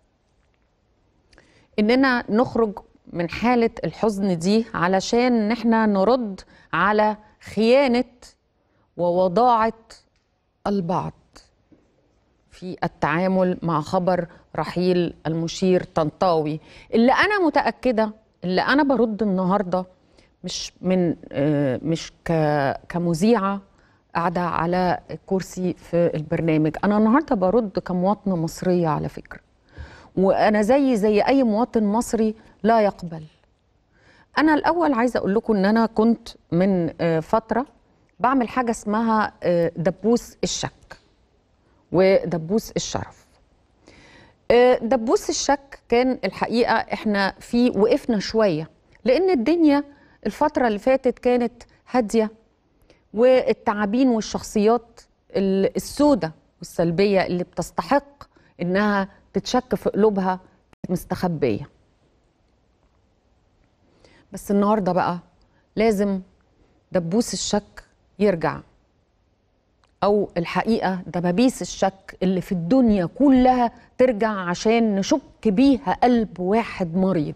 إننا نخرج من حالة الحزن دي علشان إن إحنا نرد على خيانة ووضاعة البعض في التعامل مع خبر رحيل المشير طنطاوي اللي أنا متأكدة اللي أنا برد النهاردة مش من آه، مش ك- كمذيعة قاعدة على كرسي في البرنامج أنا النهاردة برد كمواطنة مصرية على فكرة وأنا زي زي أي مواطن مصري لا يقبل أنا الأول عايزة أقول لكم إن أنا كنت من آه، فترة بعمل حاجة اسمها آه، دبوس الشك ودبوس الشرف آه، دبوس الشك كان الحقيقة احنا في وقفنا شوية لأن الدنيا الفترة اللي فاتت كانت هادية والتعابين والشخصيات ال- السودة والسلبية اللي بتستحق إنها تتشك في قلوبها كانت مستخبية بس النهاردة بقى لازم دبوس الشك يرجع أو الحقيقة دبابيس الشك اللي في الدنيا كلها ترجع عشان نشك بيها قلب واحد مريض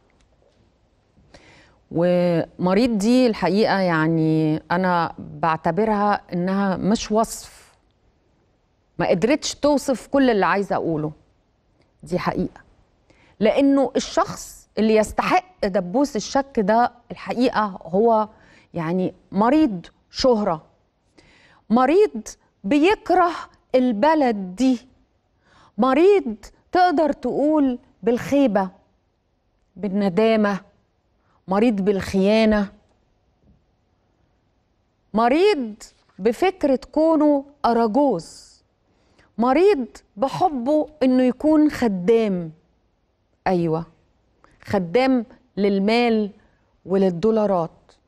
ومريض دي الحقيقة يعني أنا بعتبرها إنها مش وصف ما قدرتش توصف كل اللي عايزة أقوله دي حقيقة لأنه الشخص اللي يستحق دبوس الشك ده الحقيقة هو يعني مريض شهرة مريض بيكره البلد دي مريض تقدر تقول بالخيبة بالندامة مريض بالخيانة مريض بفكرة كونه أراجوز مريض بحبه إنه يكون خدام أيوة خدام للمال وللدولارات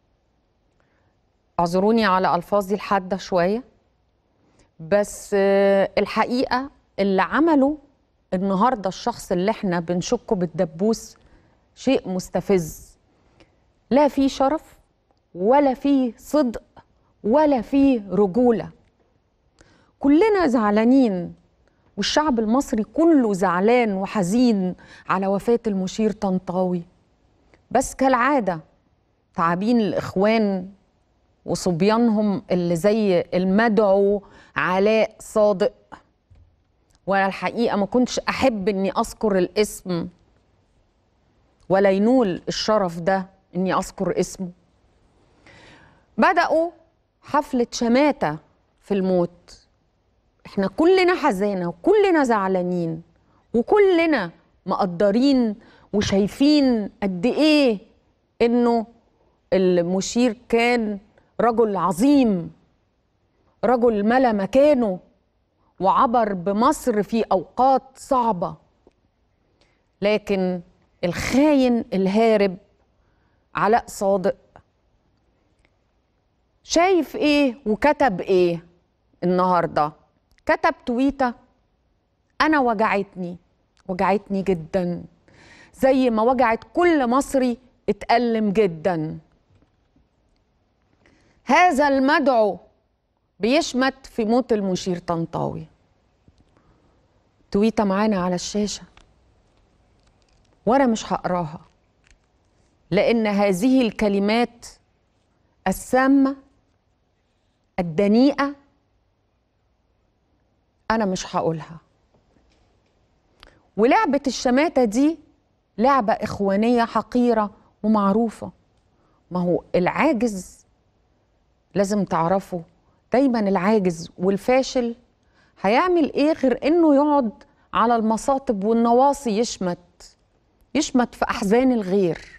اعذروني على ألفاظي الحادة شوية بس آه، الحقيقة اللي عمله النهاردة الشخص اللي احنا بنشكه بالدبوس شيء مستفز لا فيه شرف ولا فيه صدق ولا فيه رجولة كلنا زعلانين والشعب المصري كله زعلان وحزين على وفاة المشير طنطاوي بس كالعادة تعابين الإخوان وصبيانهم اللي زي المدعو علاء صادق وانا الحقيقه ما كنتش احب اني اذكر الاسم ولا ينول الشرف ده اني اذكر اسمه بداوا حفله شماته في الموت احنا كلنا حزانة وكلنا زعلانين وكلنا مقدرين وشايفين قد ايه انه المشير كان رجل عظيم رجل ملا مكانه وعبر بمصر في اوقات صعبه لكن الخاين الهارب علاء صادق شايف ايه وكتب ايه النهارده كتب تويته انا وجعتني وجعتني جدا زي ما وجعت كل مصري اتألم جدا هذا المدعو بيشمت في موت المشير طنطاوي تويته معانا على الشاشه وانا مش هقراها لان هذه الكلمات السامه الدنيئه انا مش هقولها ولعبه الشماته دي لعبه اخوانيه حقيره ومعروفه ما هو العاجز لازم تعرفوا دايما العاجز والفاشل هيعمل ايه غير انه يقعد على المصاطب والنواصي يشمت يشمت في احزان الغير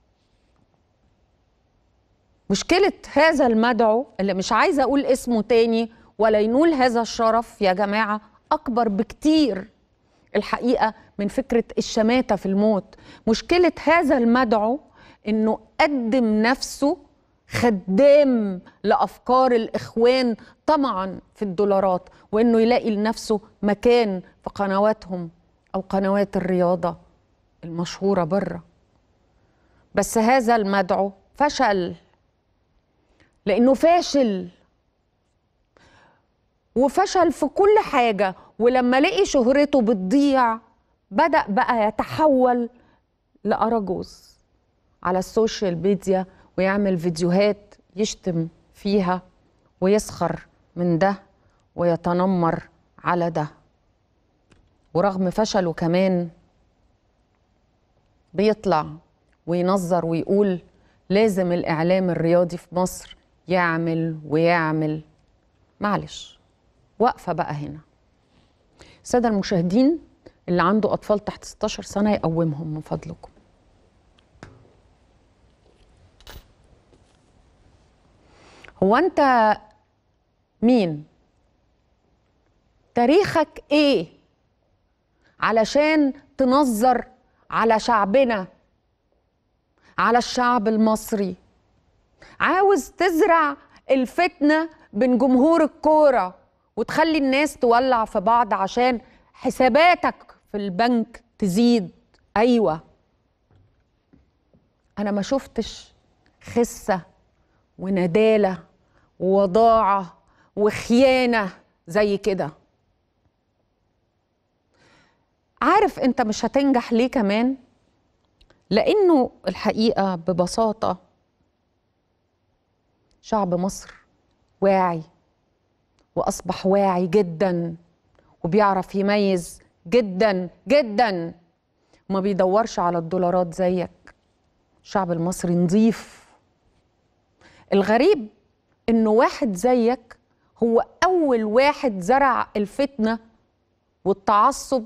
مشكله هذا المدعو اللي مش عايزه اقول اسمه تاني ولا ينول هذا الشرف يا جماعه اكبر بكتير الحقيقه من فكره الشماته في الموت مشكله هذا المدعو انه قدم نفسه خدام لافكار الاخوان طمعا في الدولارات وانه يلاقي لنفسه مكان في قنواتهم او قنوات الرياضه المشهوره بره بس هذا المدعو فشل لانه فاشل وفشل في كل حاجه ولما لقي شهرته بتضيع بدا بقى يتحول لاراجوز على السوشيال ميديا ويعمل فيديوهات يشتم فيها ويسخر من ده ويتنمر على ده ورغم فشله كمان بيطلع وينظر ويقول لازم الإعلام الرياضي في مصر يعمل ويعمل معلش واقفة بقى هنا السادة المشاهدين اللي عنده أطفال تحت 16 سنة يقومهم من فضلكم هو أنت مين؟ تاريخك إيه؟ علشان تنظر على شعبنا على الشعب المصري عاوز تزرع الفتنة بين جمهور الكورة وتخلي الناس تولع في بعض عشان حساباتك في البنك تزيد أيوة أنا ما شفتش خسة وندالة ووضاعة وخيانة زي كده عارف انت مش هتنجح ليه كمان لانه الحقيقه ببساطه شعب مصر واعي واصبح واعي جدا وبيعرف يميز جدا جدا وما بيدورش على الدولارات زيك الشعب المصري نظيف الغريب انه واحد زيك هو اول واحد زرع الفتنه والتعصب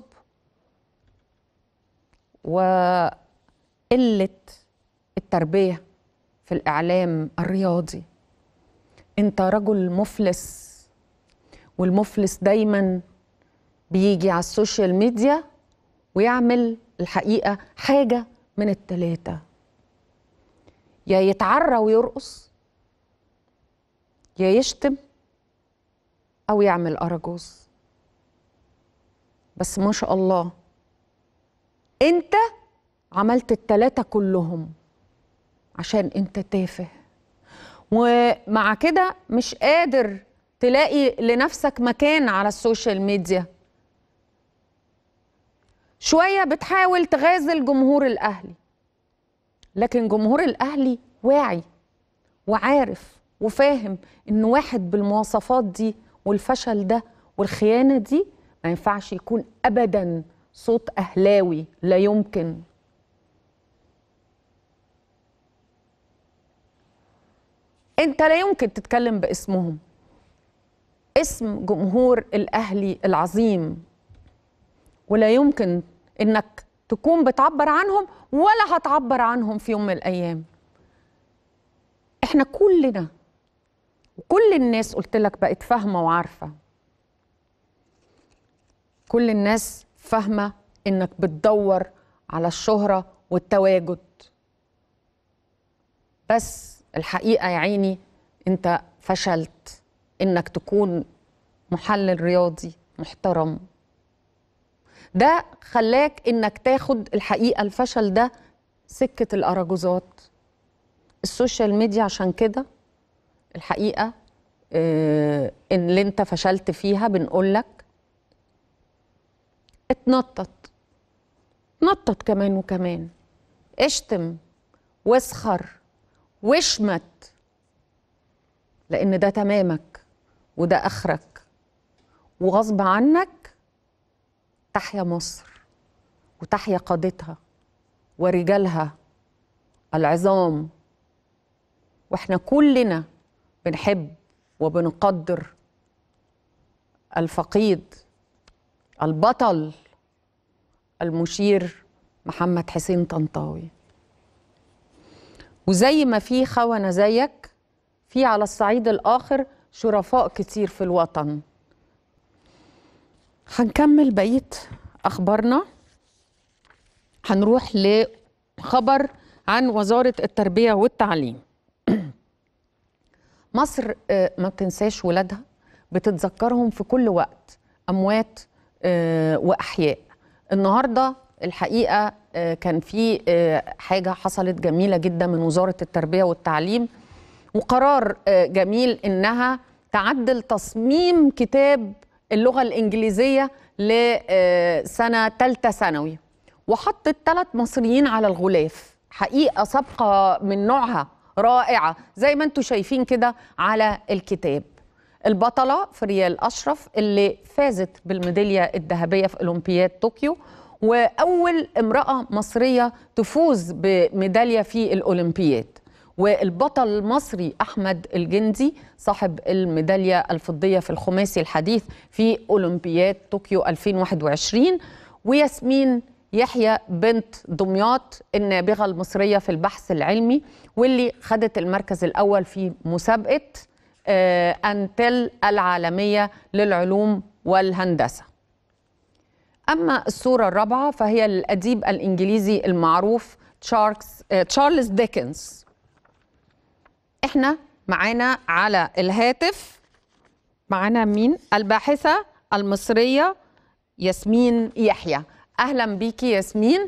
وقله التربيه في الاعلام الرياضي انت رجل مفلس والمفلس دايما بيجي على السوشيال ميديا ويعمل الحقيقه حاجه من التلاته يا يتعرى ويرقص يا يشتم او يعمل اراجوز بس ما شاء الله انت عملت التلاتة كلهم عشان انت تافه ومع كده مش قادر تلاقي لنفسك مكان على السوشيال ميديا شوية بتحاول تغازل جمهور الأهلي لكن جمهور الأهلي واعي وعارف وفاهم إن واحد بالمواصفات دي والفشل ده والخيانة دي ما ينفعش يكون أبدا صوت أهلاوي لا يمكن انت لا يمكن تتكلم باسمهم اسم جمهور الاهلي العظيم ولا يمكن انك تكون بتعبر عنهم ولا هتعبر عنهم في يوم من الايام احنا كلنا وكل الناس قلت لك بقت فاهمه وعارفه كل الناس فاهمه انك بتدور على الشهره والتواجد بس الحقيقه يا عيني انت فشلت انك تكون محلل رياضي محترم ده خلاك انك تاخد الحقيقه الفشل ده سكه الاراجوزات السوشيال ميديا عشان كده الحقيقه آه، ان اللي انت فشلت فيها بنقول لك اتنطط نطط كمان وكمان اشتم واسخر واشمت لان ده تمامك وده اخرك وغصب عنك تحيا مصر وتحيا قادتها ورجالها العظام واحنا كلنا بنحب وبنقدر الفقيد البطل المشير محمد حسين طنطاوي وزي ما في خونة زيك في على الصعيد الآخر شرفاء كتير في الوطن هنكمل بقية أخبارنا هنروح لخبر عن وزارة التربية والتعليم مصر آه، ما بتنساش ولادها بتتذكرهم في كل وقت أموات آه، وأحياء النهاردة الحقيقة آه، كان في آه، حاجة حصلت جميلة جدا من وزارة التربية والتعليم وقرار آه، جميل إنها تعدل تصميم كتاب اللغة الإنجليزية لسنة ثالثة ثانوي وحطت ثلاث مصريين على الغلاف حقيقة سابقة من نوعها رائعة زي ما انتم شايفين كده على الكتاب البطلة فريال أشرف اللي فازت بالميدالية الذهبية في أولمبياد طوكيو وأول امرأة مصرية تفوز بميدالية في الأولمبياد والبطل المصري أحمد الجندي صاحب الميدالية الفضية في الخماسي الحديث في أولمبياد طوكيو 2021 وياسمين يحيى بنت دمياط النابغة المصرية في البحث العلمي واللي خدت المركز الأول في مسابقة آه، أنتل العالمية للعلوم والهندسة أما الصورة الرابعة فهي الأديب الإنجليزي المعروف تشارلز آه، تشارلز ديكنز احنا معانا على الهاتف معانا مين الباحثة المصرية ياسمين يحيى أهلا بيكي ياسمين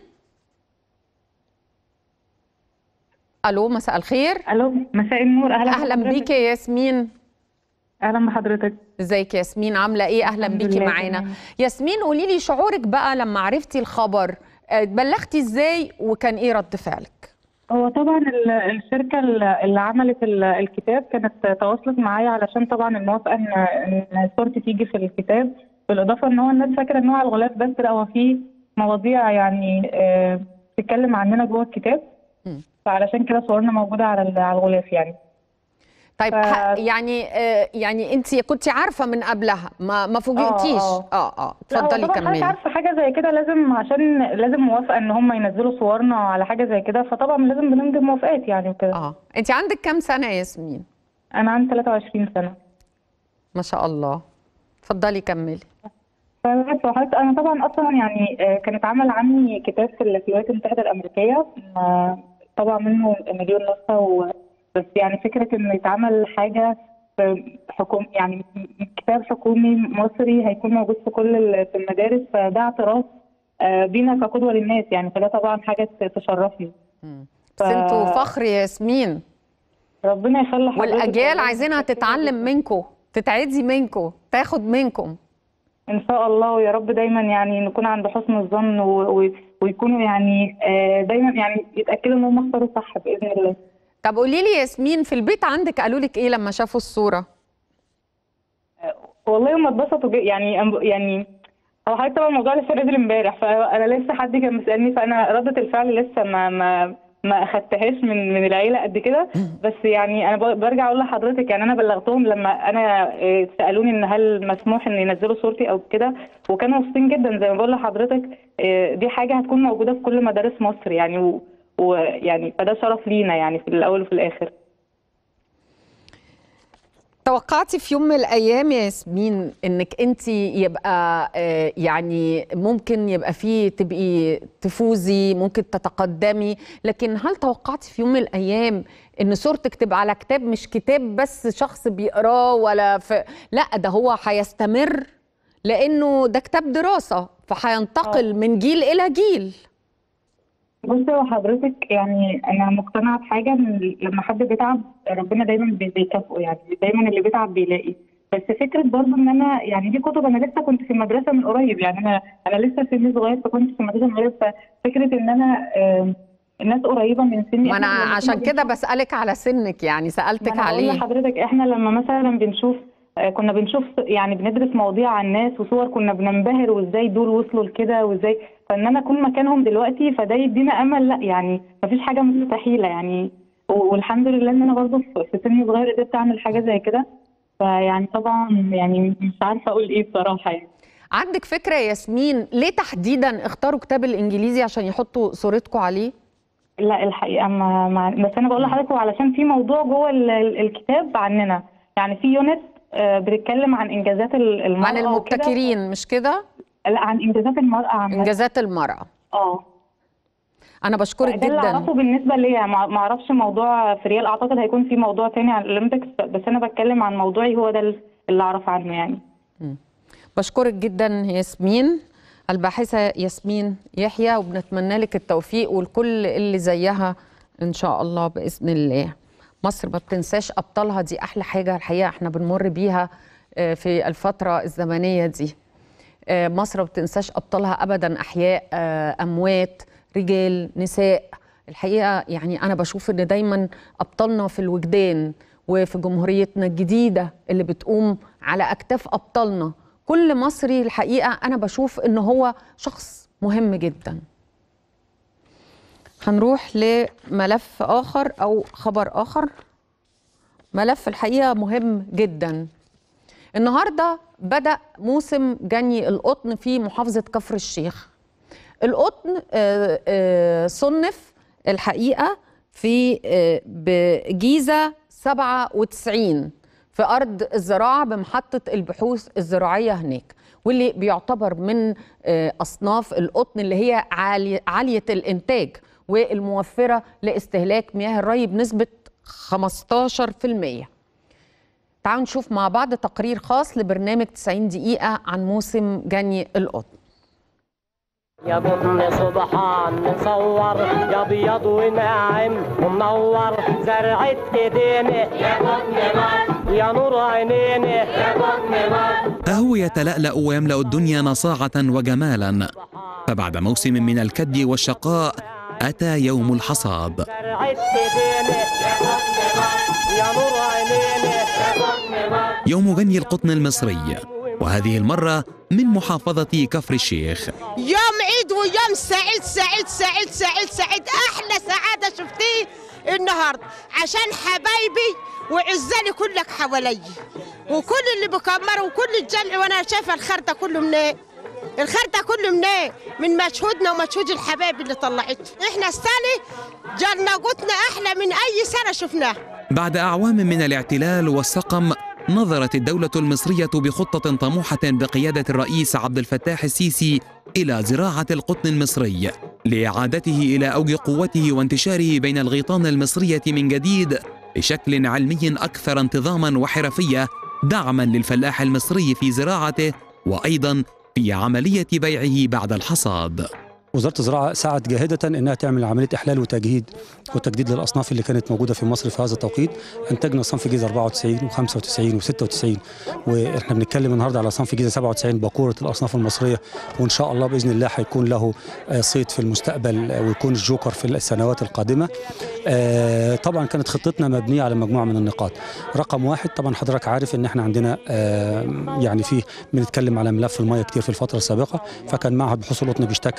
ألو مساء الخير الو مساء النور اهلا أهلا بحضرتك. بيكي يا ياسمين اهلا بحضرتك ازيك يا ياسمين عاملة ايه أهلا الحمد بيكي لله معانا تمام. ياسمين قولي لي شعورك بقى لما عرفتي الخبر آه، بلغتي ازاي وكان ايه رد فعلك هو طبعا ال- الشركه ال- اللي عملت ال- الكتاب كانت تواصلت معايا علشان طبعا الموافقه ان ان صورتي تيجي في الكتاب بالاضافه ان هو الناس فاكره ان هو على الغلاف بس لا هو في مواضيع يعني آه، بتتكلم عننا جوه الكتاب مم. فعلشان كده صورنا موجوده على ال- على الغلاف يعني طيب ف- ح- يعني آه، يعني انت كنت عارفه من قبلها ما ما فوجئتيش آه. اه اه لا، هو اتفضلي طبعا حضرتك كملي عارفه حاجه زي كده لازم عشان لازم موافقه ان هم ينزلوا صورنا على حاجه زي كده فطبعا لازم بنمضي موافقات يعني وكده اه انت عندك كام سنه يا ياسمين انا عندي 23 سنه ما شاء الله اتفضلي كملي فبس وحضرتك انا طبعا اصلا يعني آه، كان اتعمل عني كتاب في الولايات المتحده الامريكيه آه، طبع منه مليون نسخه و... بس يعني فكره انه يتعمل حاجه في حكوم يعني كتاب حكومي مصري هيكون موجود في كل ال- في المدارس فده اعتراف آه، بينا كقدوه للناس يعني فده طبعا حاجه تشرفني بس انتوا فخر يا ياسمين ربنا يخلي حضرتك والاجيال والله. عايزينها تتعلم منكم تتعدي منكم تاخد منكم ان شاء الله ويا رب دايما يعني نكون عند حسن الظن و... و... ويكونوا يعني آه، دايما يعني يتاكدوا ان هم اختاروا صح باذن الله طب قولي لي ياسمين في البيت عندك قالوا لك ايه لما شافوا الصوره والله هم اتبسطوا جدا يعني يعني هو حضرتك طبعا الموضوع لسه نازل امبارح فانا لسه حد كان مسالني فانا رده الفعل لسه ما ما ما اخدتهاش من من العيله قد كده بس يعني انا ب- برجع اقول لحضرتك يعني انا بلغتهم لما انا آه، سالوني ان هل مسموح ان ينزلوا صورتي او كده وكانوا مبسوطين جدا زي ما بقول لحضرتك آه، دي حاجه هتكون موجوده في كل مدارس مصر يعني و- ويعني فده شرف لينا يعني في الاول وفي الاخر توقعتي في يوم من الايام يا ياسمين انك انت يبقى آه، يعني ممكن يبقى فيه تبقي تفوزي ممكن تتقدمي لكن هل توقعتي في يوم من الايام ان صورتك تبقى على كتاب مش كتاب بس شخص بيقراه ولا في لا ده هو هيستمر لانه ده كتاب دراسه فهينتقل من جيل الى جيل بصي هو حضرتك يعني انا مقتنعه بحاجه ان لما حد بيتعب ربنا دايما بي- بيكافئه يعني دايما اللي بيتعب بيلاقي بس فكره برضه ان انا يعني دي كتب انا لسه كنت في المدرسه من قريب يعني انا انا لسه سني صغير فكنت في المدرسه من قريب ففكره ان انا آم، الناس قريبه من سني ما انا إحنا لما عشان كنا كده بنشوف- بسالك على سنك يعني ما سالتك أنا بقول عليه لحضرتك احنا لما مثلا بنشوف آه، كنا بنشوف يعني بندرس مواضيع عن ناس وصور كنا بننبهر وازاي دول وصلوا لكده وازاي فان انا اكون مكانهم دلوقتي فده يدينا امل لا يعني مفيش حاجه مستحيله يعني و- والحمد لله ان انا برضه في في سني صغير قدرت اعمل حاجه زي كده فيعني طبعا يعني مش عارفه اقول ايه بصراحه يعني عندك فكره يا ياسمين ليه تحديدا اختاروا كتاب الانجليزي عشان يحطوا صورتكم عليه لا الحقيقه ما, ما بس انا بقول لحضرتك هو علشان في موضوع جوه ال- ال- الكتاب عننا يعني في يونت آه، بتتكلم عن انجازات ال- المراه عن وكده. المبتكرين مش كده لا عن انجازات المراه عامه انجازات المراه اه انا بشكرك ده اللي جدا اعرفه بالنسبه ليا ما ما اعرفش موضوع في ريال اعتقد هيكون في موضوع تاني عن الاولمبيكس بس انا بتكلم عن موضوعي هو ده اللي اعرف عنه يعني بشكرك جدا ياسمين الباحثه ياسمين يحيى وبنتمنى لك التوفيق والكل اللي زيها ان شاء الله باذن الله مصر ما بتنساش ابطالها دي احلى حاجه الحقيقه احنا بنمر بيها آه، في الفتره الزمنيه دي آه، مصر ما بتنساش ابطالها ابدا احياء آه، اموات رجال نساء الحقيقه يعني انا بشوف ان دايما ابطالنا في الوجدان وفي جمهوريتنا الجديده اللي بتقوم على اكتاف ابطالنا كل مصري الحقيقه انا بشوف ان هو شخص مهم جدا هنروح لملف اخر او خبر اخر ملف الحقيقه مهم جدا النهارده بدأ موسم جني القطن في محافظة كفر الشيخ. القطن آه، آه، صنف الحقيقة في آه، بجيزة 97 في أرض الزراعة بمحطة البحوث الزراعية هناك واللي بيعتبر من آه، أصناف القطن اللي هي عالية, عالية الإنتاج والموفرة لاستهلاك مياه الري بنسبة 15%. تعالوا نشوف مع بعض تقرير خاص لبرنامج 90 دقيقة عن موسم جني القطن يا قطن سبحان نصور يا ابيض وناعم ومنور زرعة ايدينا يا قطن مصر يا نور عينينا يا قطن مصر ها هو يتلألأ ويملأ الدنيا نصاعة وجمالا فبعد موسم من الكد والشقاء أتى يوم الحصاد زرعة ايدينا يا قطن مصر يا نور عينينا يا قطن مصر يوم جني القطن المصري وهذه المرة من محافظة كفر الشيخ يوم عيد ويوم سعيد سعيد سعيد سعيد سعيد احلى سعاده شفتيه النهارده عشان حبايبي وعزالي كلك حوالي وكل اللي بكمروا وكل الجمع وانا شايفه الخير ده كله من ايه الخير ده كله من ايه من مجهودنا ومجهود الحبايب اللي طلعته احنا السنه جنقتنا احلى من اي سنه شفناها بعد أعوام من الاعتلال والسقم نظرت الدولة المصرية بخطة طموحة بقيادة الرئيس عبد الفتاح السيسي إلى زراعة القطن المصري لإعادته إلى أوج قوته وانتشاره بين الغيطان المصرية من جديد بشكل علمي أكثر انتظاما وحرفية دعما للفلاح المصري في زراعته وأيضا في عملية بيعه بعد الحصاد وزاره الزراعه سعت جاهده انها تعمل عمليه احلال وتجهيد وتجديد للاصناف اللي كانت موجوده في مصر في هذا التوقيت انتجنا صنف جيزه 94 و95 و96 واحنا بنتكلم النهارده على صنف جيزه 97 باكوره الاصناف المصريه وان شاء الله باذن الله هيكون له آه، صيت في المستقبل آه، ويكون الجوكر في السنوات القادمه آه، طبعا كانت خطتنا مبنيه على مجموعه من النقاط رقم واحد طبعا حضرتك عارف ان احنا عندنا آه، يعني فيه بنتكلم على ملف الميه كتير في الفتره السابقه فكان معهد بحوث القطن بيشتغل بيشتغل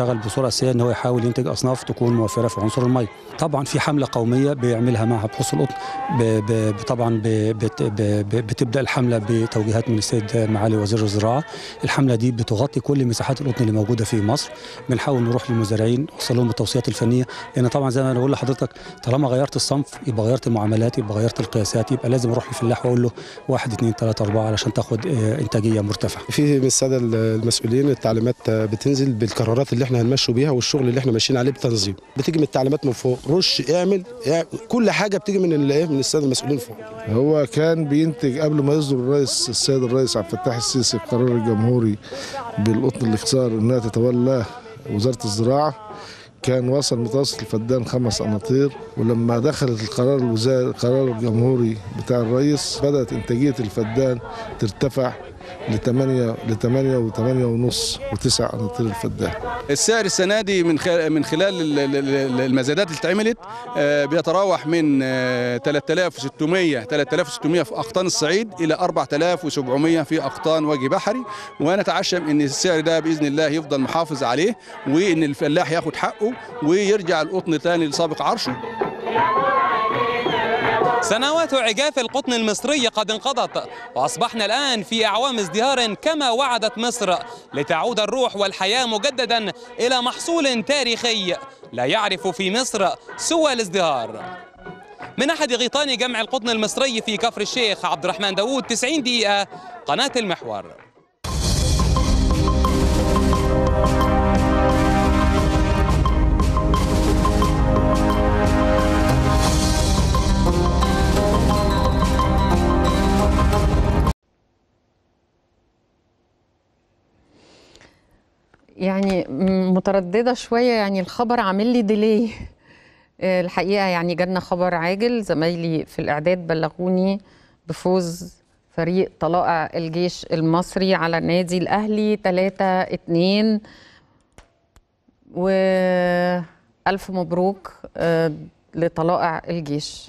بيشتغل بصوره اساسيه ان هو يحاول ينتج اصناف تكون موفره في عنصر الميه طبعا في حمله قوميه بيعملها معهد بحوث القطن ب- ب- ب- طبعا ب- بت- ب- ب- بتبدا الحمله بتوجيهات من السيد معالي وزير الزراعه الحمله دي بتغطي كل مساحات القطن اللي موجوده في مصر بنحاول نروح للمزارعين نوصل لهم التوصيات الفنيه لان طبعا زي ما انا بقول لحضرتك طالما غيرت الصنف يبقى غيرت المعاملات يبقى غيرت القياسات يبقى لازم اروح للفلاح واقول له واحد اثنين ثلاثه اربعه علشان تاخد آه، انتاجيه مرتفعه في من الساده المسؤولين التعليمات بتنزل بالقرارات اللي احنا هنمشوا بيها والشغل اللي احنا ماشيين عليه بتنظيم بتيجي من التعليمات من فوق رش اعمل, اعمل كل حاجه بتيجي من الايه من الساده المسؤولين فوق هو كان بينتج قبل ما يصدر الرئيس السيد الرئيس عبد الفتاح السيسي القرار الجمهوري بالقطن الاختصار انها تتولاه وزاره الزراعه كان وصل متوسط الفدان خمس قناطير ولما دخلت القرار الوزاري القرار الجمهوري بتاع الرئيس بدات انتاجيه الفدان ترتفع ل 8 ل 8 و 8 ونص و9 قناطير الفدان السعر السنه دي من خلال من خلال ال- ال- ال- المزادات اللي اتعملت آه، بيتراوح من آه، 3600 3600 في اقطان الصعيد الى 4700 في اقطان وجه بحري وانا اتعشم ان السعر ده باذن الله يفضل محافظ عليه وان الفلاح ياخد حقه ويرجع القطن تاني لسابق عرشه سنوات عجاف القطن المصري قد انقضت واصبحنا الان في اعوام ازدهار كما وعدت مصر لتعود الروح والحياه مجددا الى محصول تاريخي لا يعرف في مصر سوى الازدهار من احد غيطان جمع القطن المصري في كفر الشيخ عبد الرحمن داوود 90 دقيقه قناه المحور يعني م- مترددة شوية يعني الخبر عامل لي ديلي آه، الحقيقة يعني جالنا خبر عاجل زمايلي في الإعداد بلغوني بفوز فريق طلائع الجيش المصري على النادي الأهلي 3-2 وألف مبروك آه، لطلائع الجيش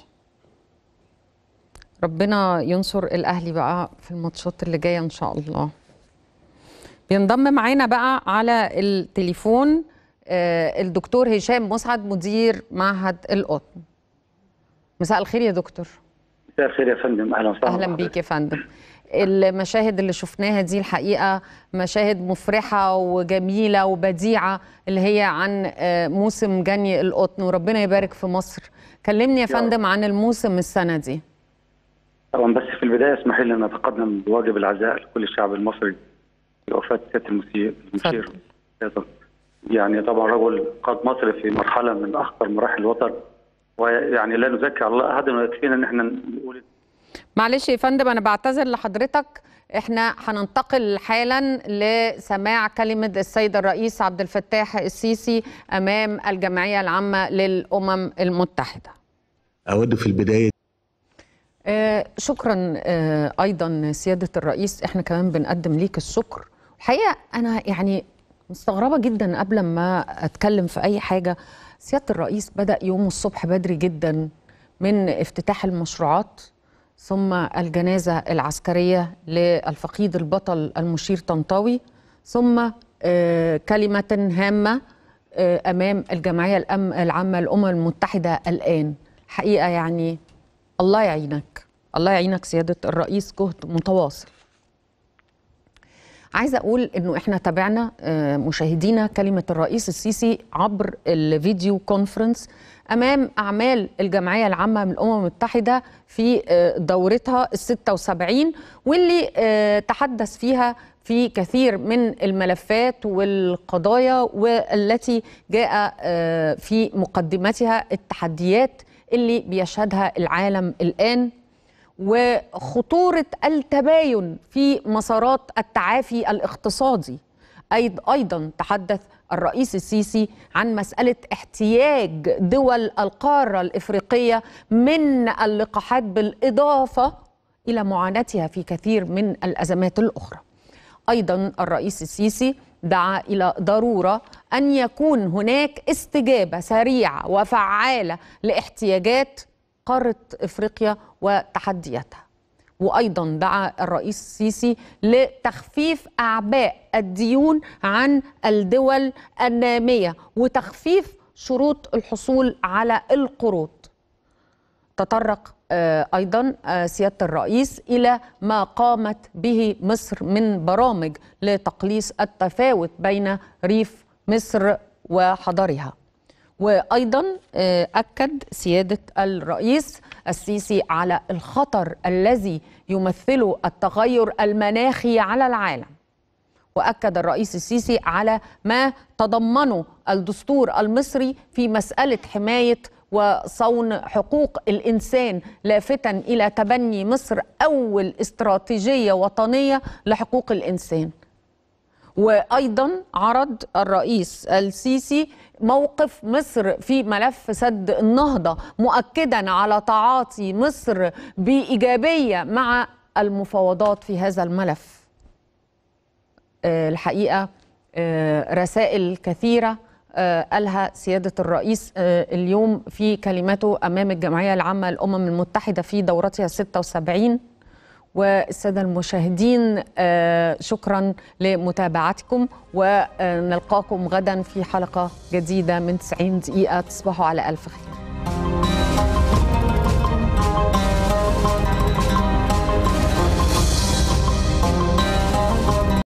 ربنا ينصر الأهلي بقى في الماتشات اللي جاية إن شاء الله بينضم معانا بقى على التليفون آه، الدكتور هشام مسعد مدير معهد القطن مساء الخير يا دكتور مساء الخير يا فندم اهلا وسهلا اهلا بيك يا فندم المشاهد اللي شفناها دي الحقيقه مشاهد مفرحه وجميله وبديعه اللي هي عن آه، موسم جني القطن وربنا يبارك في مصر كلمني يا فندم عن الموسم السنه دي طبعا بس في البدايه اسمحي لي ان اتقدم بواجب العزاء لكل الشعب المصري بوفاه سياده المسير المشير يعني طبعا رجل قاد مصر في مرحله من اخطر مراحل الوطن ويعني لا نزكي على الله احدا ويكفينا ان احنا نقول معلش يا فندم انا بعتذر لحضرتك احنا هننتقل حالا لسماع كلمه السيد الرئيس عبد الفتاح السيسي امام الجمعيه العامه للامم المتحده أود في البداية آه شكرا آه ايضا سياده الرئيس احنا كمان بنقدم ليك الشكر الحقيقه انا يعني مستغربه جدا قبل ما اتكلم في اي حاجه سياده الرئيس بدا يوم الصبح بدري جدا من افتتاح المشروعات ثم الجنازه العسكريه للفقيد البطل المشير طنطاوي ثم آه كلمه هامه آه امام الجمعيه الأم العامه للامم المتحده الان حقيقه يعني الله يعينك الله يعينك سيادة الرئيس جهد متواصل عايزة أقول أنه إحنا تابعنا آه، مشاهدينا كلمة الرئيس السيسي عبر الفيديو كونفرنس أمام أعمال الجمعية العامة من الأمم المتحدة في آه، دورتها ال 76 واللي آه، تحدث فيها في كثير من الملفات والقضايا والتي جاء آه، في مقدمتها التحديات اللي بيشهدها العالم الآن وخطورة التباين في مسارات التعافي الاقتصادي أيض- أيضا تحدث الرئيس السيسي عن مسألة احتياج دول القارة الإفريقية من اللقاحات بالإضافة إلى معاناتها في كثير من الأزمات الأخرى ايضا الرئيس السيسي دعا الى ضروره ان يكون هناك استجابه سريعه وفعاله لاحتياجات قاره افريقيا وتحدياتها وايضا دعا الرئيس السيسي لتخفيف اعباء الديون عن الدول الناميه وتخفيف شروط الحصول على القروض تطرق آه، ايضا آه، سياده الرئيس الى ما قامت به مصر من برامج لتقليص التفاوت بين ريف مصر وحضرها وايضا آه، اكد سياده الرئيس السيسي على الخطر الذي يمثله التغير المناخي على العالم واكد الرئيس السيسي على ما تضمنه الدستور المصري في مساله حمايه وصون حقوق الانسان لافتا الى تبني مصر اول استراتيجيه وطنيه لحقوق الانسان وايضا عرض الرئيس السيسي موقف مصر في ملف سد النهضه مؤكدا على تعاطي مصر بايجابيه مع المفاوضات في هذا الملف آه، الحقيقه آه، رسائل كثيره آه، قالها سياده الرئيس آه، اليوم في كلمته امام الجمعيه العامه للامم المتحده في دورتها 76 والساده المشاهدين آه، شكرا لمتابعتكم ونلقاكم غدا في حلقه جديده من 90 دقيقه تصبحوا على الف خير